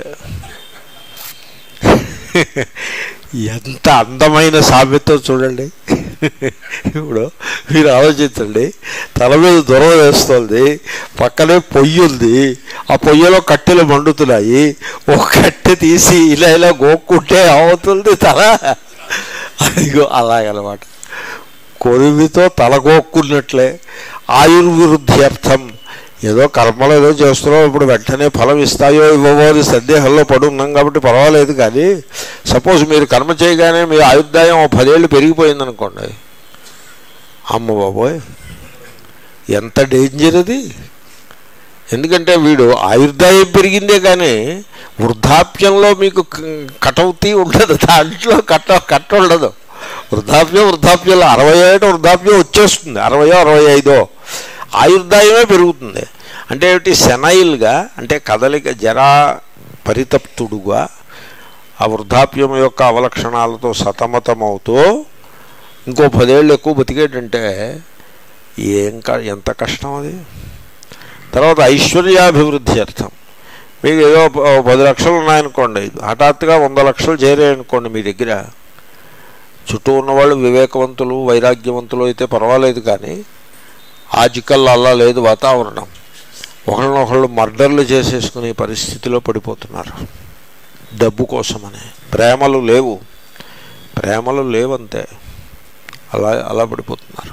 ఎంత అందమైన సామెతో చూడండి ఇప్పుడు మీరు ఆలోచించండి తల మీద దొరవ వేస్తుంది పక్కనే పొయ్యి ఉంది ఆ పొయ్యిలో కట్టెలు మండుతున్నాయి ఒక కట్టె తీసి ఇలా ఇలా గోక్కుంటే అవుతుంది తల అదిగో అలాగనమాట కొరివితో తలగోక్కున్నట్లే ఆయుర్వృద్ధ్యర్థం ఏదో కర్మలు ఏదో చేస్తున్నాం ఇప్పుడు వెంటనే ఫలం ఇస్తాయో ఇవ్వవో అని సందేహంలో పడి ఉన్నాం కాబట్టి పర్వాలేదు కానీ సపోజ్ మీరు కర్మ చేయగానే మీ ఆయుర్దాయం ఓ పదేళ్ళు పెరిగిపోయిందనుకోండి అమ్మ బాబోయ్ ఎంత డేంజర్ అది ఎందుకంటే వీడు ఆయుర్దాయం పెరిగిందే కానీ వృద్ధాప్యంలో మీకు క- కటౌతీ ఉండదు దాంట్లో కట్ట కట్ట ఉండదు వృద్ధాప్యం వృద్ధాప్యంలో అరవై ఏట వృద్ధాప్యం వచ్చేస్తుంది అరవయో అరవై ఐదో ఆయుర్దాయమే పెరుగుతుంది అంటే ఏమిటి సెనైల్గా అంటే కదలిక జరా పరితప్తుడుగా ఆ వృద్ధాప్యం యొక్క అవలక్షణాలతో సతమతమవుతూ ఇంకో పదేళ్ళు ఎక్కువ బతికేటంటే ఏం క- ఎంత కష్టం అది తర్వాత ఐశ్వర్యాభివృద్ధి అర్థం మీకు ఏదో ప- పది లక్షలు ఉన్నాయనుకోండి హఠాత్తుగా వంద లక్షలు చేరాయనుకోండి మీ దగ్గర చుట్టూ ఉన్నవాళ్ళు వివేకవంతులు వైరాగ్యవంతులు అయితే పర్వాలేదు కానీ ఆజికల్ అలా లేదు వాతావరణం ఒకళ్ళనొకళ్ళు మర్డర్లు చేసేసుకునే పరిస్థితిలో పడిపోతున్నారు డబ్బు కోసమని ప్రేమలు లేవు ప్రేమలు లేవంతే అలా అలా పడిపోతున్నారు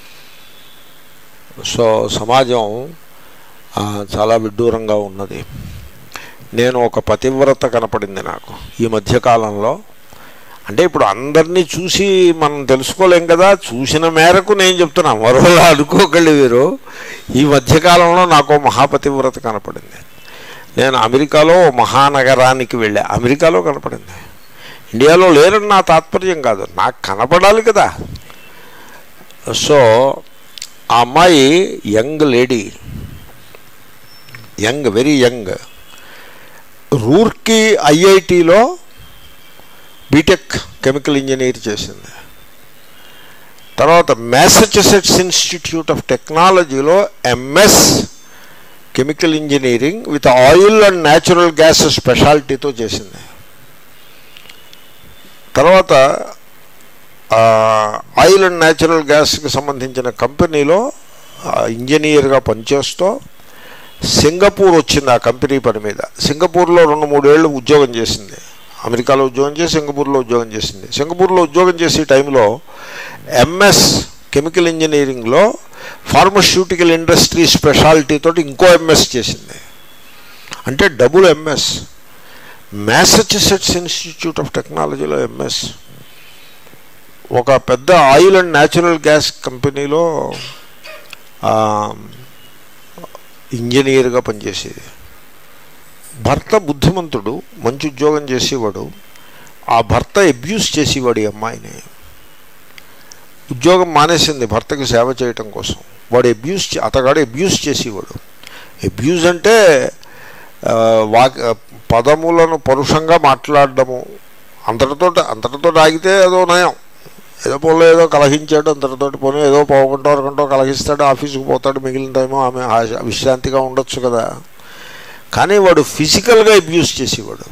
సో సమాజం ఆ, చాలా విడ్డూరంగా ఉన్నది నేను ఒక పతివ్రత కనపడింది నాకు ఈ మధ్యకాలంలో అంటే ఇప్పుడు అందరినీ చూసి మనం తెలుసుకోలేం కదా చూసిన మేరకు నేను చెప్తున్నా మరోలా అనుకోకండి మీరు ఈ మధ్యకాలంలో నాకు ఓ మహాపతివ్రత కనపడింది నేను అమెరికాలో ఓ మహానగరానికి వెళ్ళా అమెరికాలో కనపడింది ఇండియాలో లేరని నా తాత్పర్యం కాదు నాకు కనపడాలి కదా సో ఆ అమ్మాయి young lady young very young Roorkee ఐఐటిలో బీటెక్ కెమికల్ ఇంజనీర్ చేసింది తర్వాత మ్యాసచ్యూసెట్స్ ఇన్స్టిట్యూట్ ఆఫ్ టెక్నాలజీలో MS chemical engineering with oil and natural gas స్పెషాలిటీతో చేసింది తర్వాత ఆయిల్ అండ్ న్యాచురల్ గ్యాస్కి సంబంధించిన కంపెనీలో ఇంజనీర్గా పనిచేస్తూ సింగపూర్ వచ్చింది ఆ కంపెనీ పని మీద సింగపూర్లో రెండు మూడేళ్ళు ఉద్యోగం చేసింది అమెరికాలో ఉద్యోగం చేసి సింగపూర్లో ఉద్యోగం చేసింది సింగపూర్లో ఉద్యోగం చేసే టైంలో ఎంఎస్ కెమికల్ ఇంజనీరింగ్లో ఫార్మస్యూటికల్ ఇండస్ట్రీ స్పెషాలిటీ తోటి ఇంకో ఎంఎస్ చేసింది అంటే double MS Massachusetts Institute of టెక్నాలజీలో ఎంఎస్ ఒక పెద్ద ఆయిల్ అండ్ న్యాచురల్ గ్యాస్ కంపెనీలో ఇంజనీర్గా పనిచేసేది భర్త బుద్ధిమంతుడు మంచి ఉద్యోగం చేసేవాడు ఆ భర్త అబ్యూస్ చేసేవాడు ఈ అమ్మాయిని ఉద్యోగం మానేసింది భర్తకి సేవ చేయటం కోసం వాడు అబ్యూస్ అతగాడు అబ్యూస్ చేసేవాడు అబ్యూజ్ అంటే వాక్ పదములను పరుషంగా మాట్లాడడము అంతటితో అంతటితో ఆగితే ఏదో నయం ఏదో పోలో ఏదో కలహించాడు అంతటితోటి పోనీ ఏదో పోగంటో అరగంటో కలహిస్తాడు ఆఫీసుకు పోతాడు మిగిలిన టైము ఆమె విశ్రాంతిగా ఉండొచ్చు కదా కానీ వాడు ఫిజికల్గా అబ్యూస్ చేసేవాడు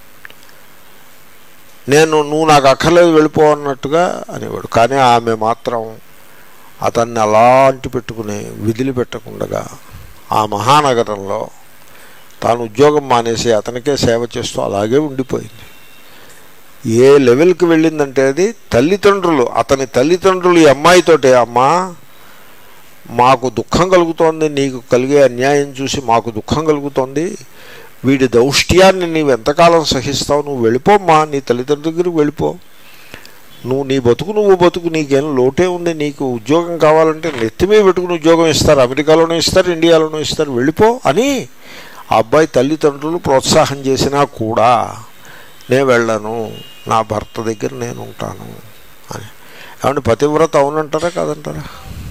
నేను నువ్వు నాకు అక్కర్లేదు వెళ్ళిపో అన్నట్టుగా అనేవాడు కానీ ఆమె మాత్రం అతన్ని అలాంటి పెట్టుకుని విధులు పెట్టకుండా ఆ మహానగరంలో తాను ఉద్యోగం మానేసి అతనికే సేవ చేస్తూ అలాగే ఉండిపోయింది ఏ లెవెల్కి వెళ్ళిందంటే అది తల్లిదండ్రులు అతని తల్లిదండ్రులు ఈ అమ్మాయితోటే అమ్మా మాకు దుఃఖం కలుగుతోంది నీకు కలిగే అన్యాయం చూసి మాకు దుఃఖం కలుగుతోంది వీడి దౌష్ట్యాన్ని నీవు ఎంతకాలం సహిస్తావు నువ్వు వెళ్ళిపోమ్మా నీ తల్లిదండ్రుల దగ్గరికి వెళ్ళిపో నువ్వు నీ బతుకు నువ్వు బతుకు నీకేం లోటే ఉంది నీకు ఉద్యోగం కావాలంటే నెత్తిమే పెట్టుకుని ఉద్యోగం ఇస్తారు అమెరికాలోనూ ఇస్తారు ఇండియాలోనూ ఇస్తారు వెళ్ళిపో అని ఆ అబ్బాయి తల్లిదండ్రులు ప్రోత్సాహం చేసినా కూడా నేను వెళ్ళను నా భర్త దగ్గర నేను ఉంటాను అని ఏమంటే పతివ్రత అవునంటారా కాదంటారా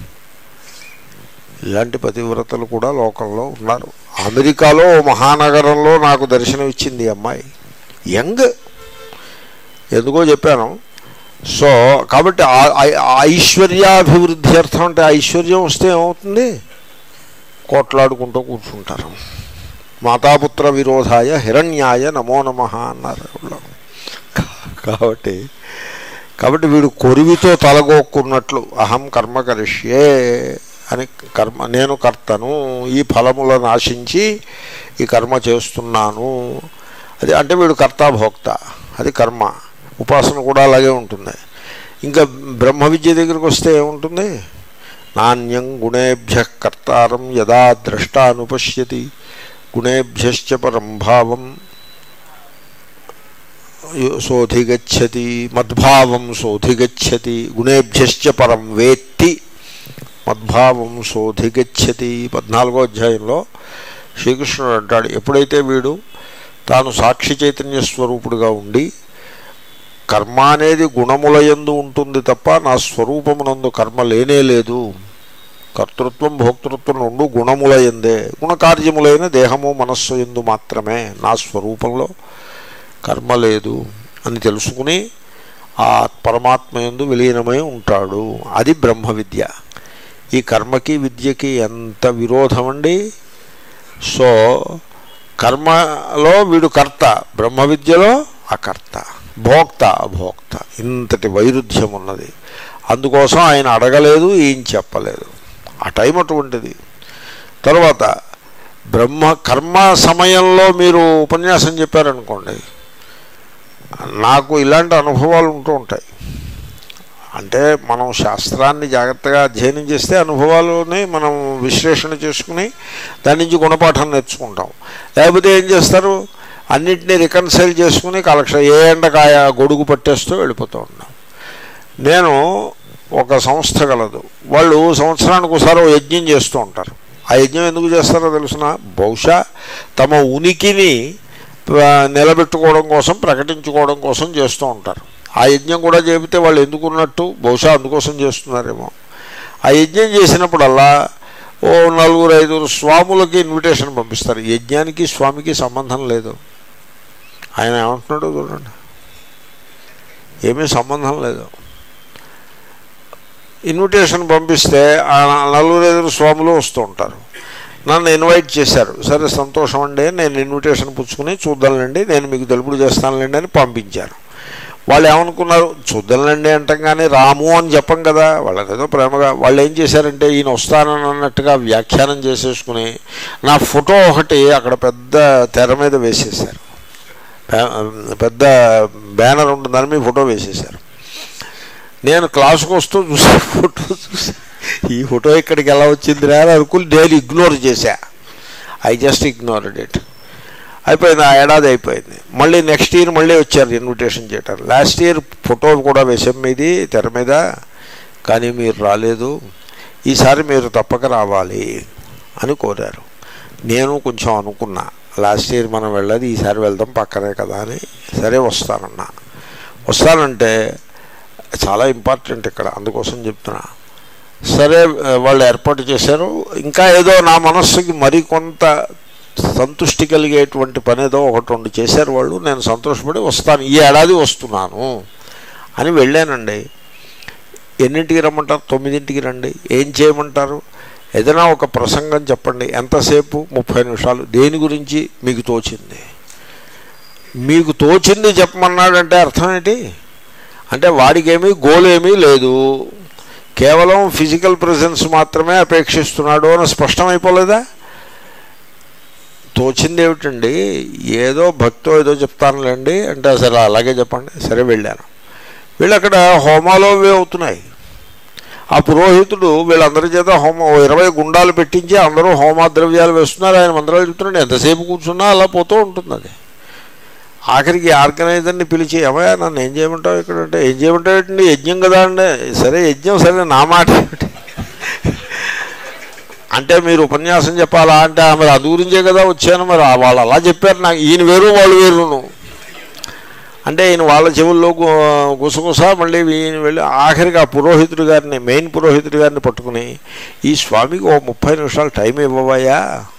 ఇలాంటి పతివ్రతలు కూడా లోకంలో ఉన్నారు అమెరికాలో మహానగరంలో నాకు దర్శనం ఇచ్చింది అమ్మాయి యంగ్ ఎందుకో చెప్పాను సో కాబట్టి ఐశ్వర్యాభివృద్ధి అర్థం అంటే ఐశ్వర్యం వస్తే ఏమవుతుంది కోట్లాడుకుంటూ కూర్చుంటారు మాతాపుత్ర విరోధాయ హిరణ్యాయ నమో నమ అన్నారు కాబట్టి కాబట్టి వీడు కొరివితో తలగొక్కున్నట్లు అహం కర్మ కరిష్యే అని కర్మ నేను కర్తను ఈ ఫలములను ఆశించి ఈ కర్మ చేస్తున్నాను అది అంటే వీడు కర్తాభోక్త అది కర్మ ఉపాసన కూడా అలాగే ఉంటుంది ఇంకా బ్రహ్మ విద్య దగ్గరికి వస్తే ఏముంటుంది నాణ్యం గుణేభ్య కర్తారం యదా ద్రష్ట అనుపశ్యతి గుణేభ్యశ్చ పరం భావం సోధిగచ్చతి మద్భావం సోధిగచ్చతి గుణేభ్యశ్చ పరం వేత్తి మద్భావం సోధిగచ్చతి పద్నాలుగో అధ్యాయంలో శ్రీకృష్ణుడు అంటాడు ఎప్పుడైతే వీడు తాను సాక్షి చైతన్య స్వరూపుడుగా ఉండి కర్మ అనేది గుణములయందు ఉంటుంది తప్ప నా స్వరూపమునందు కర్మ లేనే లేదు కర్తృత్వం భోక్తృత్వం రెండు గుణములయందే గుణకార్యములైన దేహము మనస్సు ఎందు మాత్రమే నా స్వరూపంలో కర్మ లేదు అని తెలుసుకుని ఆ పరమాత్మ ఎందు విలీనమై ఉంటాడు అది బ్రహ్మ విద్య ఈ కర్మకి విద్యకి ఎంత విరోధం అండి సో కర్మలో వీడు కర్త బ్రహ్మ విద్యలో అకర్త భోక్త అభోక్త ఇంతటి వైరుధ్యం ఉన్నది అందుకోసం ఆయన అడగలేదు ఏం చెప్పలేదు ఆ టైం అటువంటిది తర్వాత బ్రహ్మ కర్మ సమయంలో మీరు ఉపన్యాసం చెప్పారనుకోండి నాకు ఇలాంటి అనుభవాలు ఉంటూ ఉంటాయి అంటే మనం శాస్త్రాన్ని జాగ్రత్తగా అధ్యయనం చేస్తే అనుభవాలని మనం విశ్లేషణ చేసుకుని దాని నుంచి గుణపాఠం నేర్చుకుంటాం లేకపోతే ఏం చేస్తారు అన్నింటినీ రికన్సైల్ చేసుకుని కలెక్షన్ ఏ ఎండకాయ గొడుగు పట్టేస్తూ వెళ్ళిపోతూ ఉన్నాం నేను ఒక సంస్థ గలదు వాళ్ళు సంవత్సరానికి ఒకసారి ఓ యజ్ఞం చేస్తూ ఉంటారు ఆ యజ్ఞం ఎందుకు చేస్తారో తెలుసిన బహుశా తమ ఉనికిని నిలబెట్టుకోవడం కోసం ప్రకటించుకోవడం కోసం చేస్తూ ఉంటారు ఆ యజ్ఞం కూడా చెబితే వాళ్ళు ఎందుకున్నట్టు బహుశా అందుకోసం చేస్తున్నారేమో ఆ యజ్ఞం చేసినప్పుడల్లా ఓ నలుగురు ఐదుగురు స్వాములకి ఇన్విటేషన్ పంపిస్తారు యజ్ఞానికి స్వామికి సంబంధం లేదు ఆయన ఏమంటున్నాడో చూడండి ఏమీ సంబంధం లేదు ఇన్విటేషన్ పంపిస్తే ఆ నలుగురు ఐదుగురు స్వాములు వస్తూ ఉంటారు నన్ను ఇన్వైట్ చేశారు సరే సంతోషం అండి నేను ఇన్విటేషన్ పుచ్చుకుని చూద్దాంలేండి నేను మీకు తెలుపుడు చేస్తానులేండి అని పంపించారు వాళ్ళు ఏమనుకున్నారు చూద్దాంలేండి అంటాం కానీ రాము అని చెప్పం కదా వాళ్ళకి ఏదో ప్రేమగా వాళ్ళు ఏం చేశారంటే ఈయన వస్తానని అన్నట్టుగా వ్యాఖ్యానం చేసేసుకుని నా ఫోటో ఒకటి అక్కడ పెద్ద తెర మీద వేసేసారు పె- పెద్ద బ్యానర్ ఉంటుంది దాని మీద ఫోటో వేసేసారు నేను క్లాసుకు వస్తూ చూసా ఫోటో చూసా ఈ ఫోటో ఇక్కడికి ఎలా వచ్చింది రా అని అనుకుని నేను ఇగ్నోర్ చేశా ఐ జస్ట్ ఇగ్నోర్డ్ ఇట్ అయిపోయింది ఆ ఏడాది అయిపోయింది మళ్ళీ నెక్స్ట్ ఇయర్ మళ్ళీ వచ్చారు ఇన్విటేషన్ చేయటారు లాస్ట్ ఇయర్ ఫోటో కూడా వేసాం మీది తెర మీద కానీ మీరు రాలేదు ఈసారి మీరు తప్పక రావాలి అని కోరారు నేను కొంచెం అనుకున్నా లాస్ట్ ఇయర్ మనం వెళ్ళదు ఈసారి వెళ్దాం పక్కనే కదా అని సరే వస్తానన్నా వస్తానంటే చాలా ఇంపార్టెంట్ ఇక్కడ అందుకోసం చెప్తున్నా సరే వాళ్ళు ఏర్పాటు చేశారు ఇంకా ఏదో నా మనస్సుకి మరికొంత సంతృష్టి కలిగేటువంటి పని ఏదో ఒకటి రెండు చేశారు వాళ్ళు నేను సంతోషపడి వస్తాను ఈ ఏడాది వస్తున్నాను అని వెళ్ళానండి ఎన్నింటికి రమ్మంటారు తొమ్మిదింటికి రండి ఏం చేయమంటారు ఏదైనా ఒక ప్రసంగం చెప్పండి ఎంతసేపు ముప్పై నిమిషాలు దేని గురించి మీకు తోచింది మీకు తోచింది చెప్పమన్నాడంటే అర్థం ఏంటి అంటే వాడికేమీ గోల్ ఏమీ లేదు కేవలం ఫిజికల్ ప్రెజెన్స్ మాత్రమే అపేక్షిస్తున్నాడు అని స్పష్టమైపోలేదా తోచింది ఏమిటండి ఏదో భక్తో ఏదో చెప్తానులేండి అంటే సరే అలాగే చెప్పండి సరే వెళ్ళాను వీళ్ళు అక్కడ హోమాలు అవి అవుతున్నాయి ఆ పురోహితుడు వీళ్ళందరి చేత హోమ ఓ ఇరవై గుండాలు పెట్టించి అందరూ హోమాద్రవ్యాలు వేస్తున్నారు ఆయన మంత్రాలు చెప్తున్నాడు ఎంతసేపు కూర్చున్నా అలా పోతూ ఉంటుంది అది ఆఖరికి ఆర్గనైజర్ని పిలిచి ఏమయ్యా నన్ను ఏం చేయమంటావు ఇక్కడ అంటే ఏం చేయమంటావు ఏంటండి యజ్ఞం కదా అండి సరే యజ్ఞం సరే నా మాట ఏమిటి అంటే మీరు ఉపన్యాసం చెప్పాలా అంటే "ఆ, మరి అందు గురించే కదా వచ్చాను మరి ఆ వాళ్ళు అలా చెప్పారు నాకు ఈయన వేరు వాళ్ళు వేరును అంటే ఈయన వాళ్ళ చెవుల్లో గు- గుసగుస మళ్ళీ ఈయన వెళ్ళి ఆఖరికి ఆ పురోహితుడు గారిని మెయిన్ పురోహితుడు గారిని పట్టుకుని ఈ స్వామికి ఓ ముప్పై నిమిషాలు టైం ఇవ్వవయ్యా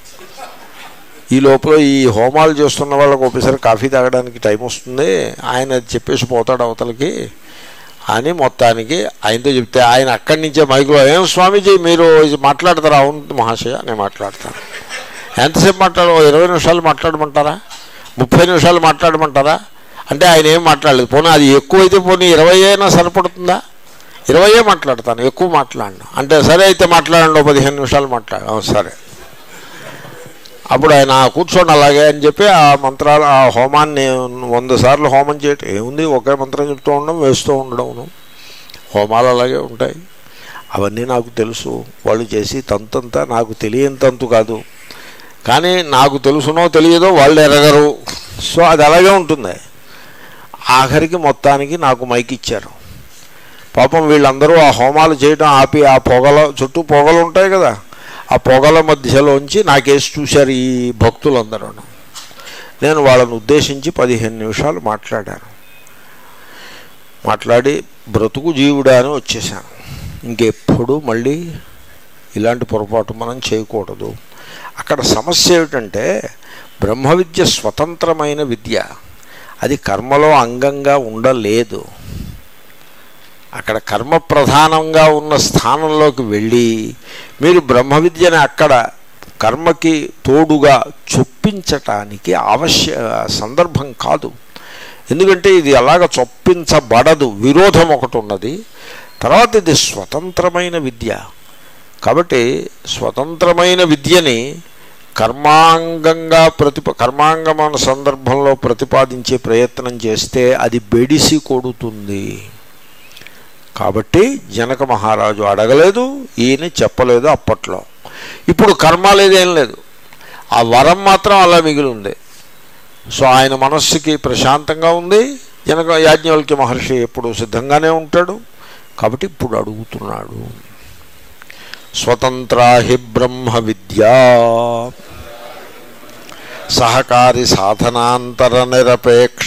ఈ లోపల ఈ హోమాలు చేస్తున్న వాళ్ళకి ఒకసారి కాఫీ తాగడానికి టైం వస్తుంది ఆయన అది చెప్పేసి పోతాడు అవతలకి అని మొత్తానికి ఆయనతో చెప్తే ఆయన అక్కడి నుంచే మైకులో ఏం స్వామీజీ మీరు ఇది మాట్లాడతారా అవును మహాశయ నేను మాట్లాడతాను ఎంతసేపు మాట్లాడు ఓ ఇరవై నిమిషాలు మాట్లాడమంటారా ముప్పై నిమిషాలు మాట్లాడమంటారా అంటే ఆయన ఏం మాట్లాడలేదు పోనీ అది ఎక్కువైతే పోనీ ఇరవై అయినా సరిపడుతుందా ఇరవయే మాట్లాడతాను ఎక్కువ మాట్లాడను అంటే సరే అయితే మాట్లాడండి ఓ పదిహేను నిమిషాలు మాట్లాడు "ఆ, సరే అప్పుడు ఆయన "ఆ, కూర్చోండి అలాగే అని చెప్పి ఆ మంత్రాలు ఆ హోమాన్ని వంద సార్లు హోమం చేయటం ఏముంది ఒకే మంత్రం చెప్తూ ఉండడం వేస్తూ ఉండడం హోమాలు అలాగే ఉంటాయి అవన్నీ నాకు తెలుసు వాళ్ళు చేసి తంతంతా నాకు తెలియని తంతు కాదు కానీ నాకు తెలుసునో తెలియదో వాళ్ళు ఎరగరు సో అది అలాగే ఉంటుంది ఆఖరికి మొత్తానికి నాకు మైక్ ఇచ్చారు పాపం వీళ్ళందరూ ఆ హోమాలు చేయడం ఆపి ఆ పొగల చుట్టూ పొగలు ఉంటాయి కదా ఆ పొగల మధ్యలోంచి నాకేసి చూశారు ఈ భక్తులందరూ నేను వాళ్ళని ఉద్దేశించి పదిహేను నిమిషాలు మాట్లాడాను మాట్లాడి బ్రతుకు జీవుడా అని వచ్చేసాను ఇంకెప్పుడు మళ్ళీ ఇలాంటి పొరపాటు మనం చేయకూడదు అక్కడ సమస్య ఏమిటంటే బ్రహ్మ విద్య స్వతంత్రమైన విద్య అది కర్మలో అంగంగా ఉండలేదు అక్కడ కర్మ ప్రధానంగా ఉన్న స్థానంలోకి వెళ్ళి మీరు బ్రహ్మ విద్యని అక్కడ కర్మకి తోడుగా చొప్పించటానికి అవశ్య సందర్భం కాదు ఎందుకంటే ఇది అలాగ చొప్పించబడదు విరోధం ఒకటి ఉన్నది తర్వాత ఇది స్వతంత్రమైన విద్య కాబట్టి స్వతంత్రమైన విద్యని కర్మాంగంగా ప్రతిప కర్మాంగమైన సందర్భంలో ప్రతిపాదించే ప్రయత్నం చేస్తే అది బెడిసి కొడుతుంది కాబట్టి జనక మహారాజు అడగలేదు ఈయన చెప్పలేదు అప్పట్లో ఇప్పుడు కర్మ లేదేం లేదు ఆ వరం మాత్రం అలా మిగిలి ఉంది సో ఆయన మనస్సుకి ప్రశాంతంగా ఉంది జనక యాజ్ఞవల్క్య మహర్షి ఎప్పుడు సిద్ధంగానే ఉంటాడు కాబట్టి ఇప్పుడు అడుగుతున్నాడు స్వతంత్రా హి బ్రహ్మ విద్యా సహకారి సాధనాంతర నిరపేక్ష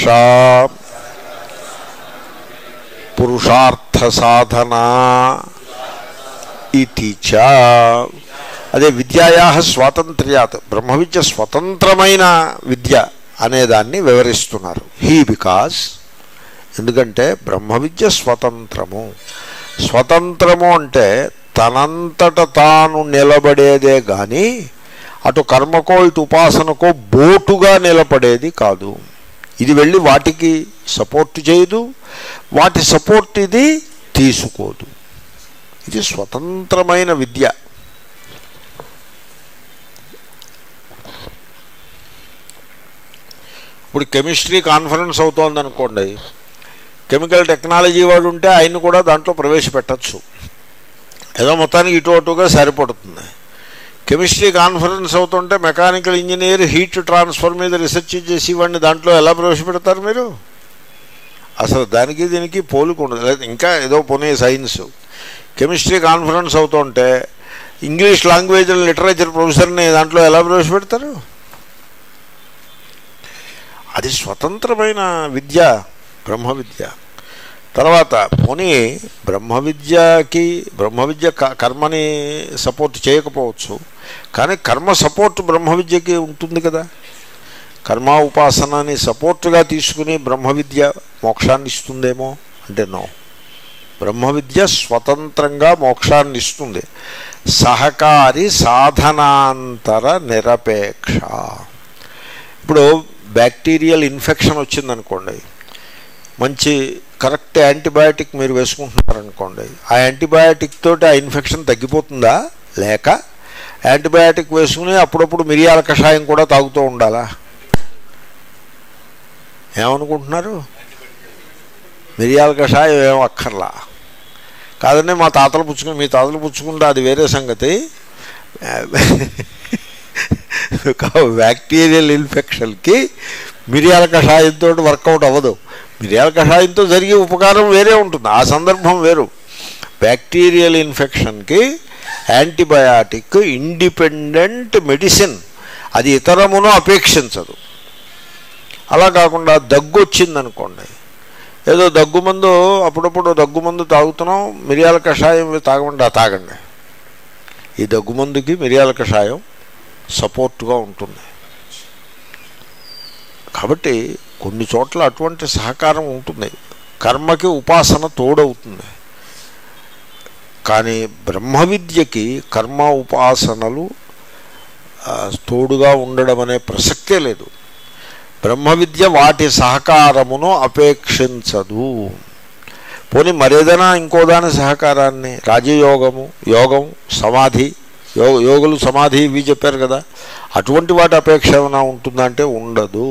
పురుషార్థ సాధన ఇది చ అదే విద్యాయా స్వాతంత్ర్యాత్ బ్రహ్మ విద్య స్వతంత్రమైన విద్య అనేదాన్ని వివరిస్తున్నారు హీ బికాస్ ఎందుకంటే బ్రహ్మ విద్య స్వతంత్రము స్వతంత్రము అంటే తనంతట తాను నిలబడేదే కానీ అటు కర్మకో ఇటు ఉపాసనకో బోటుగా నిలబడేది కాదు ఇది వెళ్ళి వాటికి సపోర్ట్ చేయదు వాటి సపోర్ట్ ఇది తీసుకోదు ఇది స్వతంత్రమైన విద్య ఇప్పుడు కెమిస్ట్రీ కాన్ఫరెన్స్ అవుతోంది అనుకోండి కెమికల్ టెక్నాలజీ వాడు ఉంటే ఆయన కూడా దాంట్లో ప్రవేశపెట్టచ్చు ఏదో మొత్తానికి ఇటు అటుగా సరిపడుతుంది కెమిస్ట్రీ కాన్ఫరెన్స్ అవుతుంటే మెకానికల్ ఇంజనీర్ హీట్ ట్రాన్స్ఫర్ మీద రీసెర్చ్ చేసి వాడిని దాంట్లో ఎలా ప్రవేశపెడతారు మీరు అసలు దానికి దీనికి పోలిక ఉండదు లేదా ఇంకా ఏదో పోనీ సైన్స్ కెమిస్ట్రీ కాన్ఫరెన్స్ అవుతుంటే ఇంగ్లీష్ లాంగ్వేజ్ అండ్ లిటరేచర్ ప్రొఫెసర్ని దాంట్లో ఎలా ప్రవేశపెడతారు అది స్వతంత్రమైన విద్య బ్రహ్మ విద్య తర్వాత పోనీ బ్రహ్మ విద్యకి బ్రహ్మ విద్య క- కర్మని సపోర్ట్ చేయకపోవచ్చు కానీ కర్మ సపోర్ట్ బ్రహ్మ విద్యకి ఉంటుంది కదా కర్మ ఉపాసనని సపోర్ట్గా తీసుకుని బ్రహ్మ విద్య మోక్షాన్ని ఇస్తుందేమో అంటే నో బ్రహ్మ విద్య స్వతంత్రంగా మోక్షాన్ని ఇస్తుంది సహకారి సాధనాంతర నిరపేక్ష ఇప్పుడు బ్యాక్టీరియల్ ఇన్ఫెక్షన్ వచ్చిందనుకోండి మంచి కరెక్ట్ యాంటీబయాటిక్ మీరు వేసుకుంటున్నారనుకోండి ఆ యాంటీబయాటిక్ తోటి ఆ ఇన్ఫెక్షన్ తగ్గిపోతుందా లేక యాంటీబయాటిక్ వేసుకుని అప్పుడప్పుడు మిరియాల కషాయం కూడా తాగుతూ ఉండాలా ఏమనుకుంటున్నారు మిరియాల కషాయం ఏం అక్కర్లా కాదండి మా తాతలు పుచ్చుకుని మీ తాతలు పుచ్చుకుంటే అది వేరే సంగతి బ్యాక్టీరియల్ ఇన్ఫెక్షన్కి మిరియాల కషాయంతో వర్కౌట్ అవ్వదు మిరియాల కషాయంతో జరిగే ఉపకారం వేరే ఉంటుంది ఆ సందర్భం వేరు బ్యాక్టీరియల్ ఇన్ఫెక్షన్కి యాంటీబయాటిక్ ఇండిపెండెంట్ మెడిసిన్ అది ఇతరమును అపేక్షించదు అలా కాకుండా దగ్గు వచ్చిందనుకోండి ఏదో దగ్గు మందు అప్పుడప్పుడు దగ్గు మందు తాగుతున్నాం మిరియాల కషాయం తాగమండి ఆ తాగండి ఈ దగ్గు మందుకి మిరియాల కషాయం సపోర్ట్గా ఉంటుంది కాబట్టి కొన్ని చోట్ల అటువంటి సహకారం ఉంటుంది కర్మకి ఉపాసన తోడవుతుంది కానీ బ్రహ్మ విద్యకి కర్మ ఉపాసనలు ఆ, తోడుగా ఉండడం అనే ప్రసక్తే లేదు బ్రహ్మ విద్య వాటి సహకారమును అపేక్షించదు పోనీ మరేదైనా ఇంకో దాని సహకారాన్ని రాజయోగము యోగం సమాధి యో యోగులు సమాధి ఇవి చెప్పారు కదా అటువంటి వాటి అపేక్ష ఏమైనా ఉంటుందంటే ఉండదు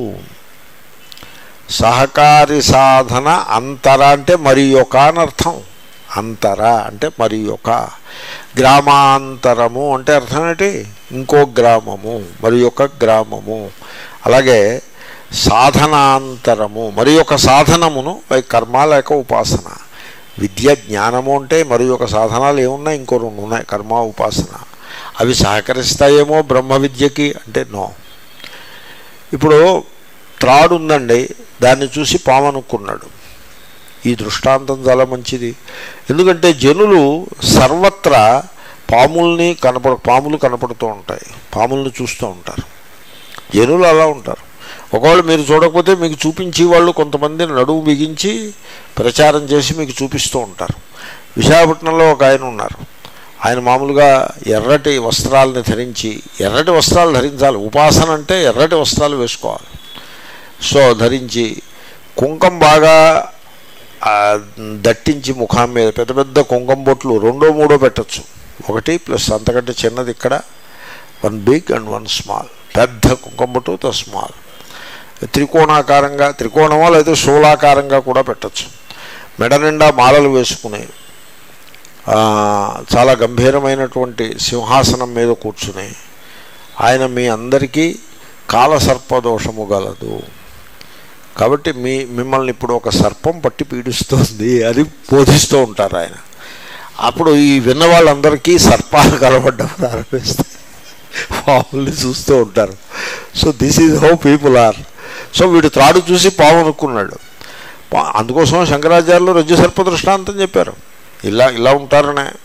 సహకారి సాధన అంతర అంటే మరి ఒక అనర్థం అంతర అంటే మరి ఒక గ్రామాంతరము అంటే అర్థం ఏంటి ఇంకో గ్రామము మరి ఒక గ్రామము అలాగే సాధనాంతరము మరి ఒక సాధనమును లైక్ కర్మ లేక ఉపాసన విద్య జ్ఞానము అంటే మరి ఒక సాధనాలు ఏమున్నాయి ఇంకో రెండు ఉన్నాయి కర్మ ఉపాసన అవి సహకరిస్తాయేమో బ్రహ్మ విద్యకి అంటే నో ఇప్పుడు త్రాడు ఉందండి దాన్ని చూసి పాము అనుకున్నాడు ఈ దృష్టాంతం చాలా మంచిది ఎందుకంటే జనులు సర్వత్రా పాముల్ని కనపడ పాములు కనపడుతూ ఉంటాయి పాముల్ని చూస్తూ ఉంటారు జనులు అలా ఉంటారు ఒకవేళ మీరు చూడకపోతే మీకు చూపించి వాళ్ళు కొంతమంది నడువు బిగించి ప్రచారం చేసి మీకు చూపిస్తూ ఉంటారు విశాఖపట్నంలో ఒక ఆయన ఉన్నారు ఆయన మామూలుగా ఎర్రటి వస్త్రాలని ధరించి ఎర్రటి వస్త్రాలు ధరించాలి ఉపాసన అంటే ఎర్రటి వస్త్రాలు వేసుకోవాలి సో ధరించి కుంకం బాగా ఆ, దట్టించి ముఖం మీద పెద్ద పెద్ద కుంకం బొట్లు రెండో మూడో పెట్టచ్చు ఒకటి ప్లస్ అంతకంటే చిన్నది ఇక్కడ one big and one small పెద్ద కుంకం బొట్టు ద స్మాల్ త్రికోణాకారంగా త్రికోణమో లేదా శూలాకారంగా కూడా పెట్టచ్చు మెడ నిండా మాలలు వేసుకుని ఆ, చాలా గంభీరమైనటువంటి సింహాసనం మీద కూర్చుని ఆయన మీ అందరికీ కాలసర్పదోషము గలదు కాబట్టి మీ మిమ్మల్ని ఇప్పుడు ఒక సర్పం పట్టి పీడిస్తోంది అని బోధిస్తూ ఉంటారు ఆయన అప్పుడు ఈ విన్న వాళ్ళందరికీ సర్పాలు కలవడ్డం ప్రారంభిస్తాయి పాముల్ని చూస్తూ ఉంటారు so this is how people are so వీడు త్రాడు చూసి పాము అనుకున్నాడు పా- అందుకోసం శంకరాచార్యులు రజ్జు సర్ప దృష్టాంతం చెప్పారు ఇలా ఇలా ఉంటారనే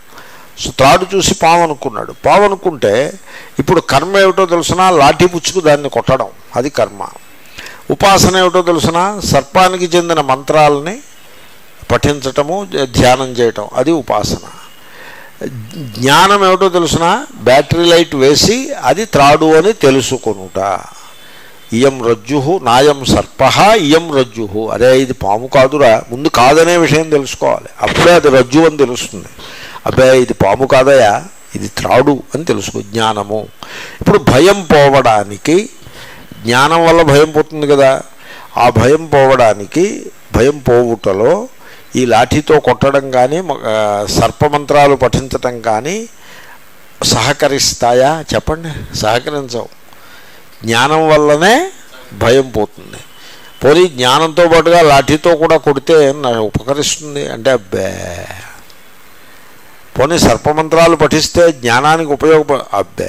సో త్రాడు చూసి పాము అనుకున్నాడు పాము అనుకుంటే ఇప్పుడు కర్మ ఏమిటో తెలిసినా లాఠీ పుచ్చుకు దాన్ని కొట్టడం అది కర్మ ఉపాసన ఏమిటో తెలిసిన సర్పానికి చెందిన మంత్రాలని పఠించటము ధ్యానం చేయటం అది ఉపాసన జ్ఞానం ఏమిటో తెలిసిన బ్యాటరీ లైట్ వేసి అది త్రాడు అని తెలుసుకొనుట ఇయం రజ్జు నాయం సర్ప ఇయం రజ్జు అరే ఇది పాము కాదురా ముందు కాదనే విషయం తెలుసుకోవాలి అప్పుడే అది రజ్జు అని తెలుస్తుంది అబ్బే ఇది పాము కాదయా ఇది త్రాడు అని తెలుసుకో జ్ఞానము ఇప్పుడు భయం పోవడానికి జ్ఞానం వల్ల భయం పోతుంది కదా ఆ భయం పోవడానికి భయం పోవుటలో ఈ లాఠీతో కొట్టడం కానీ ఆ, సర్పమంత్రాలు పఠించటం కానీ సహకరిస్తాయా చెప్పండి సహకరించవు జ్ఞానం వల్లనే భయం పోతుంది పోనీ జ్ఞానంతో పాటుగా లాఠీతో కూడా కొడితే నాకు ఉపకరిస్తుంది అంటే అబ్బే పోనీ సర్పమంత్రాలు పఠిస్తే జ్ఞానానికి ఉపయోగప అబ్బే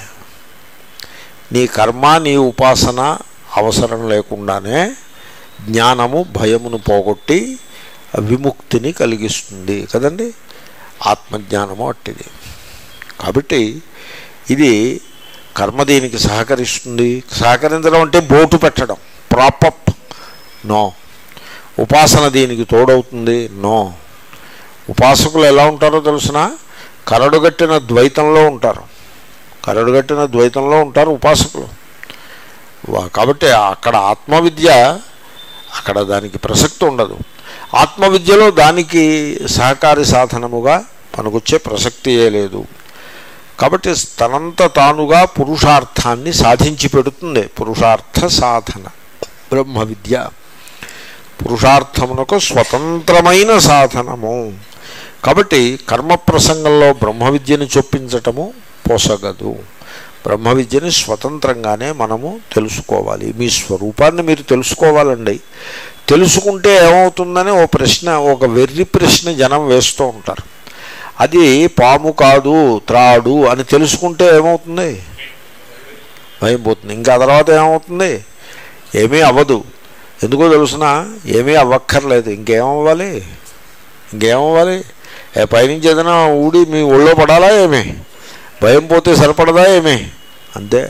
నీ కర్మ నీ ఉపాసన అవసరం లేకుండానే జ్ఞానము భయమును పోగొట్టి విముక్తిని కలిగిస్తుంది కదండి ఆత్మజ్ఞానము అట్టిది కాబట్టి ఇది కర్మ దీనికి సహకరిస్తుంది సహకరించడం అంటే బోటు పెట్టడం ప్రాపప్ నో ఉపాసన దీనికి తోడవుతుంది నో ఉపాసకులు ఎలా ఉంటారో తెలిసిన కరడుగట్టిన ద్వైతంలో ఉంటారు కరడుగట్టిన ద్వైతంలో ఉంటారు ఉపాసకులు వా- కాబట్టి అక్కడ ఆత్మవిద్య అక్కడ దానికి ప్రసక్తి ఉండదు ఆత్మవిద్యలో దానికి సహకారి సాధనముగా పనికొచ్చే ప్రసక్తియే లేదు కాబట్టి తనంత తానుగా పురుషార్థాన్ని సాధించి పెడుతుంది పురుషార్థ సాధన బ్రహ్మ విద్య పురుషార్థమునకు స్వతంత్రమైన సాధనము కాబట్టి కర్మ ప్రసంగంలో బ్రహ్మ విద్యను చొప్పించటము పోసగదు బ్రహ్మ విద్యని స్వతంత్రంగానే మనము తెలుసుకోవాలి మీ స్వరూపాన్ని మీరు తెలుసుకోవాలండి తెలుసుకుంటే ఏమవుతుందని ఓ ప్రశ్న ఒక వెర్రి ప్రశ్న జనం వేస్తూ ఉంటారు అది పాము కాదు త్రాడు అని తెలుసుకుంటే ఏమవుతుంది భయం పోతుంది ఇంకా ఆ తర్వాత ఏమవుతుంది ఏమీ అవ్వదు ఎందుకో తెలుసిన ఏమీ అవ్వక్కర్లేదు ఇంకేమవ్వాలి ఇంకేమవ్వాలి ఏ పైనుంచి ఏదైనా ఊడి మీ ఒళ్ళో పడాలా ఏమి భయం పోతే సరిపడదా ఏమి అంతే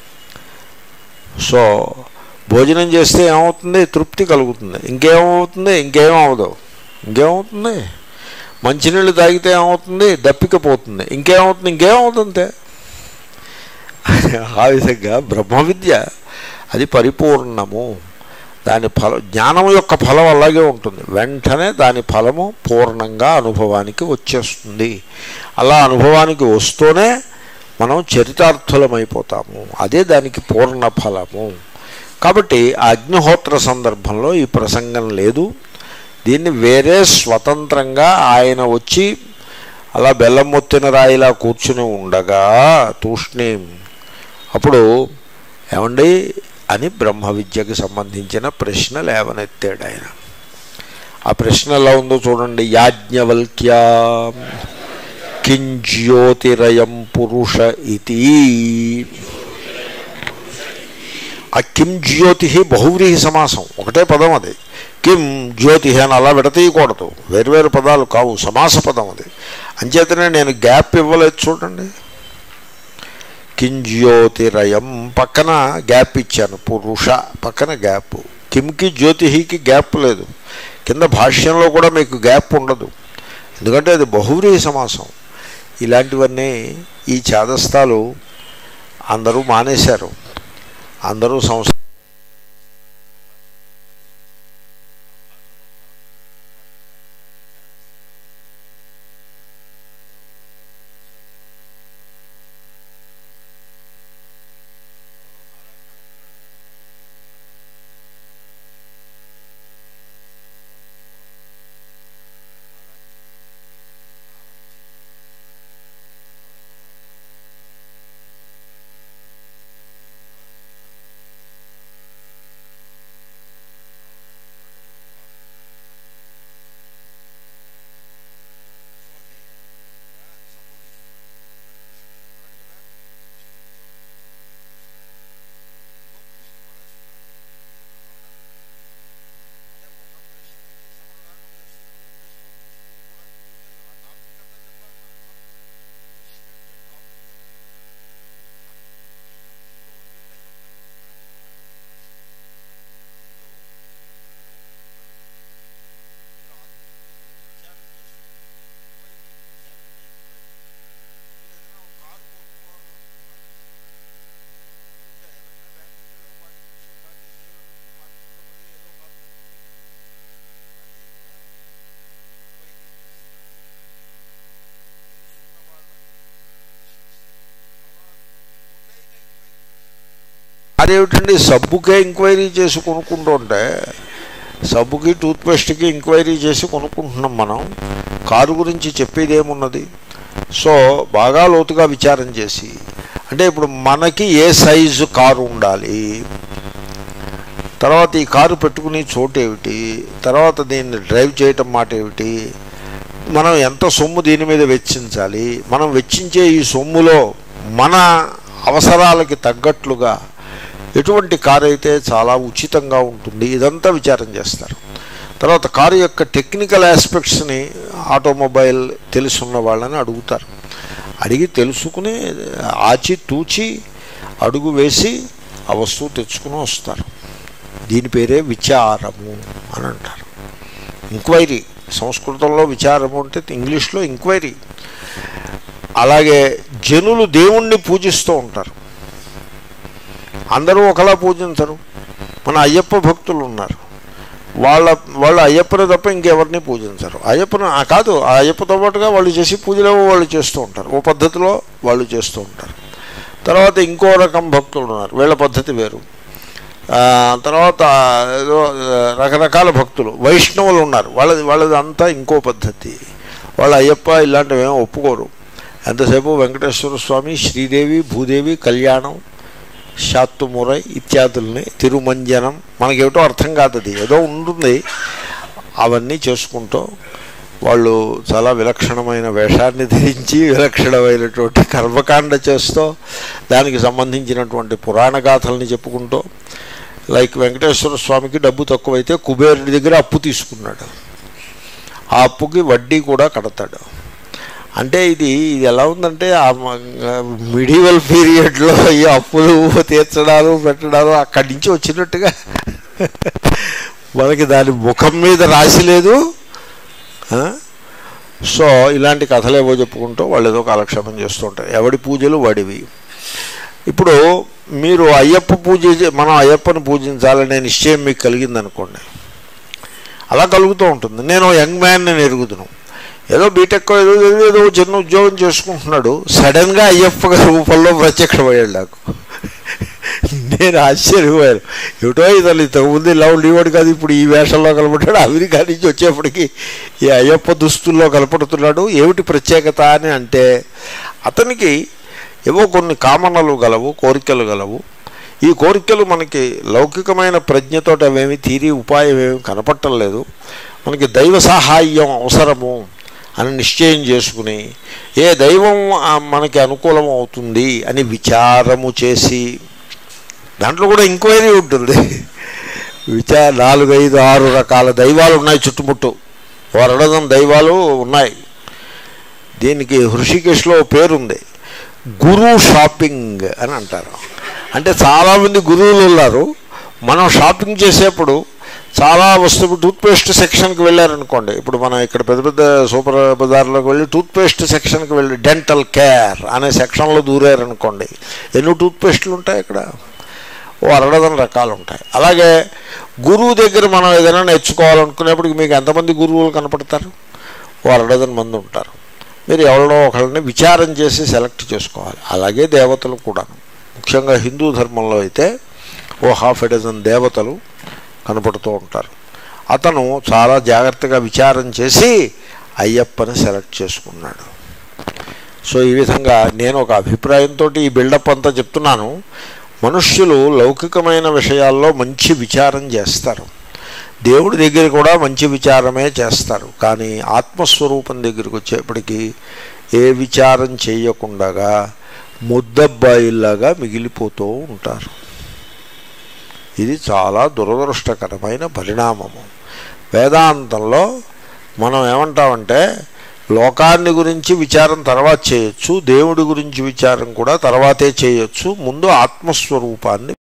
సో భోజనం చేస్తే ఏమవుతుంది తృప్తి కలుగుతుంది ఇంకేమవుతుంది ఇంకేం అవ్వదు ఇంకేమవుతుంది మంచినీళ్ళు తాగితే ఏమవుతుంది దప్పిక పోతుంది ఇంకేమవుతుంది ఇంకేమవుతుంది ఆ విధంగా బ్రహ్మ విద్య అది పరిపూర్ణము దాని ఫల జ్ఞానం యొక్క ఫలం అలాగే ఉంటుంది వెంటనే దాని ఫలము పూర్ణంగా అనుభవానికి వచ్చేస్తుంది అలా అనుభవానికి వస్తూనే మనం చరితార్థులమైపోతాము అదే దానికి పూర్ణ ఫలము కాబట్టి ఆ అగ్నిహోత్ర సందర్భంలో ఈ ప్రసంగం లేదు దీన్ని వేరే స్వతంత్రంగా ఆయన వచ్చి అలా బెల్లం మొత్తిన రాయిలా కూర్చుని ఉండగా తూష్ణీం అప్పుడు ఏమండి అని బ్రహ్మ విద్యకు సంబంధించిన ప్రశ్న లేవనెత్తాడు ఆయన ఆ ప్రశ్న ఎలా ఉందో చూడండి యాజ్ఞవల్క్య కింజ్యోతిరయం పురుష ఇది ఆ కిం జ్యోతి బహువ్రీహి సమాసం ఒకటే పదం అది కిం జ్యోతి అని అలా విడతీయకూడదు వేరువేరు పదాలు కావు సమాస పదం అది అంచేతనే నేను గ్యాప్ ఇవ్వలేదు చూడండి కింజ్యోతిరయం పక్కన గ్యాప్ ఇచ్చాను పురుష పక్కన గ్యాప్ కిమ్కి జ్యోతికి గ్యాప్ లేదు కింద భాష్యంలో కూడా మీకు గ్యాప్ ఉండదు ఎందుకంటే అది బహువ్రీహి సమాసం ఇలాంటివన్నీ ఈ చేదస్తాలు అందరూ మానేశారు అందరూ సంస్థ అదేమిటండి సబ్బుకే ఎంక్వైరీ చేసి కొనుక్కుంటూ ఉంటే సబ్బుకి టూత్పేస్ట్కి ఎంక్వైరీ చేసి కొనుక్కుంటున్నాం మనం కారు గురించి చెప్పేది ఏమున్నది సో బాగా లోతుగా విచారం చేసి అంటే ఇప్పుడు మనకి ఏ సైజు కారు ఉండాలి తర్వాత ఈ కారు పెట్టుకునే చోటు ఏమిటి తర్వాత దీన్ని డ్రైవ్ చేయటం మాట ఏమిటి మనం ఎంత సొమ్ము దీని మీద వెచ్చించాలి మనం వెచ్చించే ఈ సొమ్ములో మన అవసరాలకి తగ్గట్లుగా ఎటువంటి కారు అయితే చాలా ఉచితంగా ఉంటుంది ఇదంతా విచారం చేస్తారు తర్వాత కారు యొక్క టెక్నికల్ ఆస్పెక్ట్స్ని ఆటోమొబైల్ తెలుసున్న వాళ్ళని అడుగుతారు అడిగి తెలుసుకుని ఆచి తూచి అడుగు వేసి ఆ వస్తువు తెచ్చుకుని వస్తారు దీని పేరే విచారము అని అంటారు ఎంక్వైరీ సంస్కృతంలో విచారము అంటే ఇంగ్లీష్లో ఎంక్వైరీ అలాగే జనులు దేవుణ్ణి పూజిస్తూ ఉంటారు అందరూ ఒకలా పూజించరు మన అయ్యప్ప భక్తులు ఉన్నారు వాళ్ళ వాళ్ళు అయ్యప్పని తప్ప ఇంకెవరిని పూజించరు అయ్యప్పను ఆ కాదు ఆ అయ్యప్పతో పాటుగా వాళ్ళు చేసి పూజలేవో వాళ్ళు చేస్తూ ఉంటారు ఓ పద్ధతిలో వాళ్ళు చేస్తూ ఉంటారు తర్వాత ఇంకో రకం భక్తులు ఉన్నారు వీళ్ళ పద్ధతి వేరు ఆ, తర్వాత ఏదో ఆ, రకరకాల భక్తులు వైష్ణవులు ఉన్నారు వాళ్ళది వాళ్ళది అంతా ఇంకో పద్ధతి వాళ్ళ అయ్యప్ప ఇలాంటివి ఏమీ ఒప్పుకోరు ఎంతసేపు వెంకటేశ్వర స్వామి శ్రీదేవి భూదేవి కళ్యాణం శాత్తుమురై ఇత్యాదుల్ని తిరుమంజనం మనకేమిటో అర్థం కాదు అది ఏదో ఉంటుంది అవన్నీ చేసుకుంటూ వాళ్ళు చాలా విలక్షణమైన వేషాన్ని ధరించి విలక్షణమైనటువంటి కర్మకాండ చేస్తూ దానికి సంబంధించినటువంటి పురాణ గాథల్ని చెప్పుకుంటూ లైక్ వెంకటేశ్వర స్వామికి డబ్బు తక్కువైతే కుబేరుడి దగ్గర అప్పు తీసుకున్నాడు ఆ అప్పుకి వడ్డీ కూడా కడతాడు అంటే ఇది ఇది ఎలా ఉందంటే ఆ మిడివల్ పీరియడ్లో ఈ అప్పులు తీర్చడాలు పెట్టడాలు అక్కడి నుంచి వచ్చినట్టుగా మనకి దాని ముఖం మీద రాసి లేదు ఆ? సో ఇలాంటి కథలు ఏవో చెప్పుకుంటూ వాళ్ళు ఏదో కాలక్షేపం చేస్తూ ఉంటారు ఎవడి పూజలు వాడివి ఇప్పుడు మీరు అయ్యప్ప పూజ చే- మనం అయ్యప్పని పూజించాలనే నిశ్చయం మీకు కలిగిందనుకోండి అలా కలుగుతూ ఉంటుంది నేను యంగ్ మ్యాన్ నేను ఎరుగుదును ఏదో బీటెక్ ఏదో ఏదో ఏదో చిన్న ఉద్యోగం చేసుకుంటున్నాడు సడన్గా అయ్యప్ప గారి రూపంలో ప్రత్యక్షమయ్యాడు నాకు నేను ఆశ్చర్యపోయాను ఏమిటో ఇతను ఇంతకుముందు ఇలా ఉండేవాడు కాదు ఇప్పుడు ఈ వేషంలో కనపడ్డాడు అమెరికా నుంచి వచ్చేప్పటికి ఈ అయ్యప్ప దుస్తుల్లో కనపడుతున్నాడు ఏమిటి ప్రత్యేకత అని అంటే అతనికి ఏవో కొన్ని కామనలు గలవు కోరికలు గలవు ఈ కోరికలు మనకి లౌకికమైన ప్రజ్ఞతోటి అవేమి తీరి ఉపాయం ఏమి కనపడటం లేదు మనకి దైవ సహాయం అవసరము అని నిశ్చయం చేసుకుని ఏ దైవం ఆ, మనకి అనుకూలం అవుతుంది అని విచారము చేసి దాంట్లో కూడా ఎంక్వైరీ ఉంటుంది విచార నాలుగు ఐదు ఆరు రకాల దైవాలు ఉన్నాయి చుట్టుముట్టు వరడదం దైవాలు ఉన్నాయి దీనికి హృషికేశ్లో ఓ పేరుంది గురు షాపింగ్ అని అంటారు అంటే చాలామంది గురువులు ఉన్నారు మనం షాపింగ్ చేసేప్పుడు చాలా వస్తువు టూత్పేస్ట్ సెక్షన్కి వెళ్ళారనుకోండి ఇప్పుడు మనం ఇక్కడ పెద్ద పెద్ద సూపర్ బజార్లోకి వెళ్ళి టూత్పేస్ట్ సెక్షన్కి వెళ్ళి డెంటల్ కేర్ అనే సెక్షన్లో దూరారనుకోండి ఎన్నో టూత్పేస్టులు ఉంటాయి ఇక్కడ ఓ అరడదన రకాలు ఉంటాయి అలాగే గురువు దగ్గర మనం ఏదైనా నేర్చుకోవాలనుకునేప్పటికి మీకు ఎంతమంది గురువులు కనపడతారు ఓ అరడదన మంది ఉంటారు మీరు ఎవరినో ఒకళ్ళని విచారం చేసి సెలెక్ట్ చేసుకోవాలి అలాగే దేవతలు కూడా ముఖ్యంగా హిందూ ధర్మంలో అయితే ఓ హాఫ్ ఎ డజన్ దేవతలు కనపడుతూ ఉంటారు అతను చాలా జాగ్రత్తగా విచారం చేసి అయ్యప్పని సెలెక్ట్ చేసుకున్నాడు సో ఈ విధంగా నేను ఒక అభిప్రాయంతో ఈ బిల్డప్ అంతా చెప్తున్నాను మనుష్యులు లౌకికమైన విషయాల్లో మంచి విచారం చేస్తారు దేవుడి దగ్గర కూడా మంచి విచారమే చేస్తారు కానీ ఆత్మస్వరూపం దగ్గరికి వచ్చేప్పటికీ ఏ విచారం చేయకుండా ముద్దబ్బాయిల్లాగా మిగిలిపోతూ ఉంటారు ఇది చాలా దురదృష్టకరమైన పరిణామము వేదాంతంలో మనం ఏమంటామంటే లోకాన్ని గురించి విచారం తర్వాత చేయొచ్చు దేవుడి గురించి విచారం కూడా తర్వాతే చేయొచ్చు ముందు ఆత్మస్వరూపాన్ని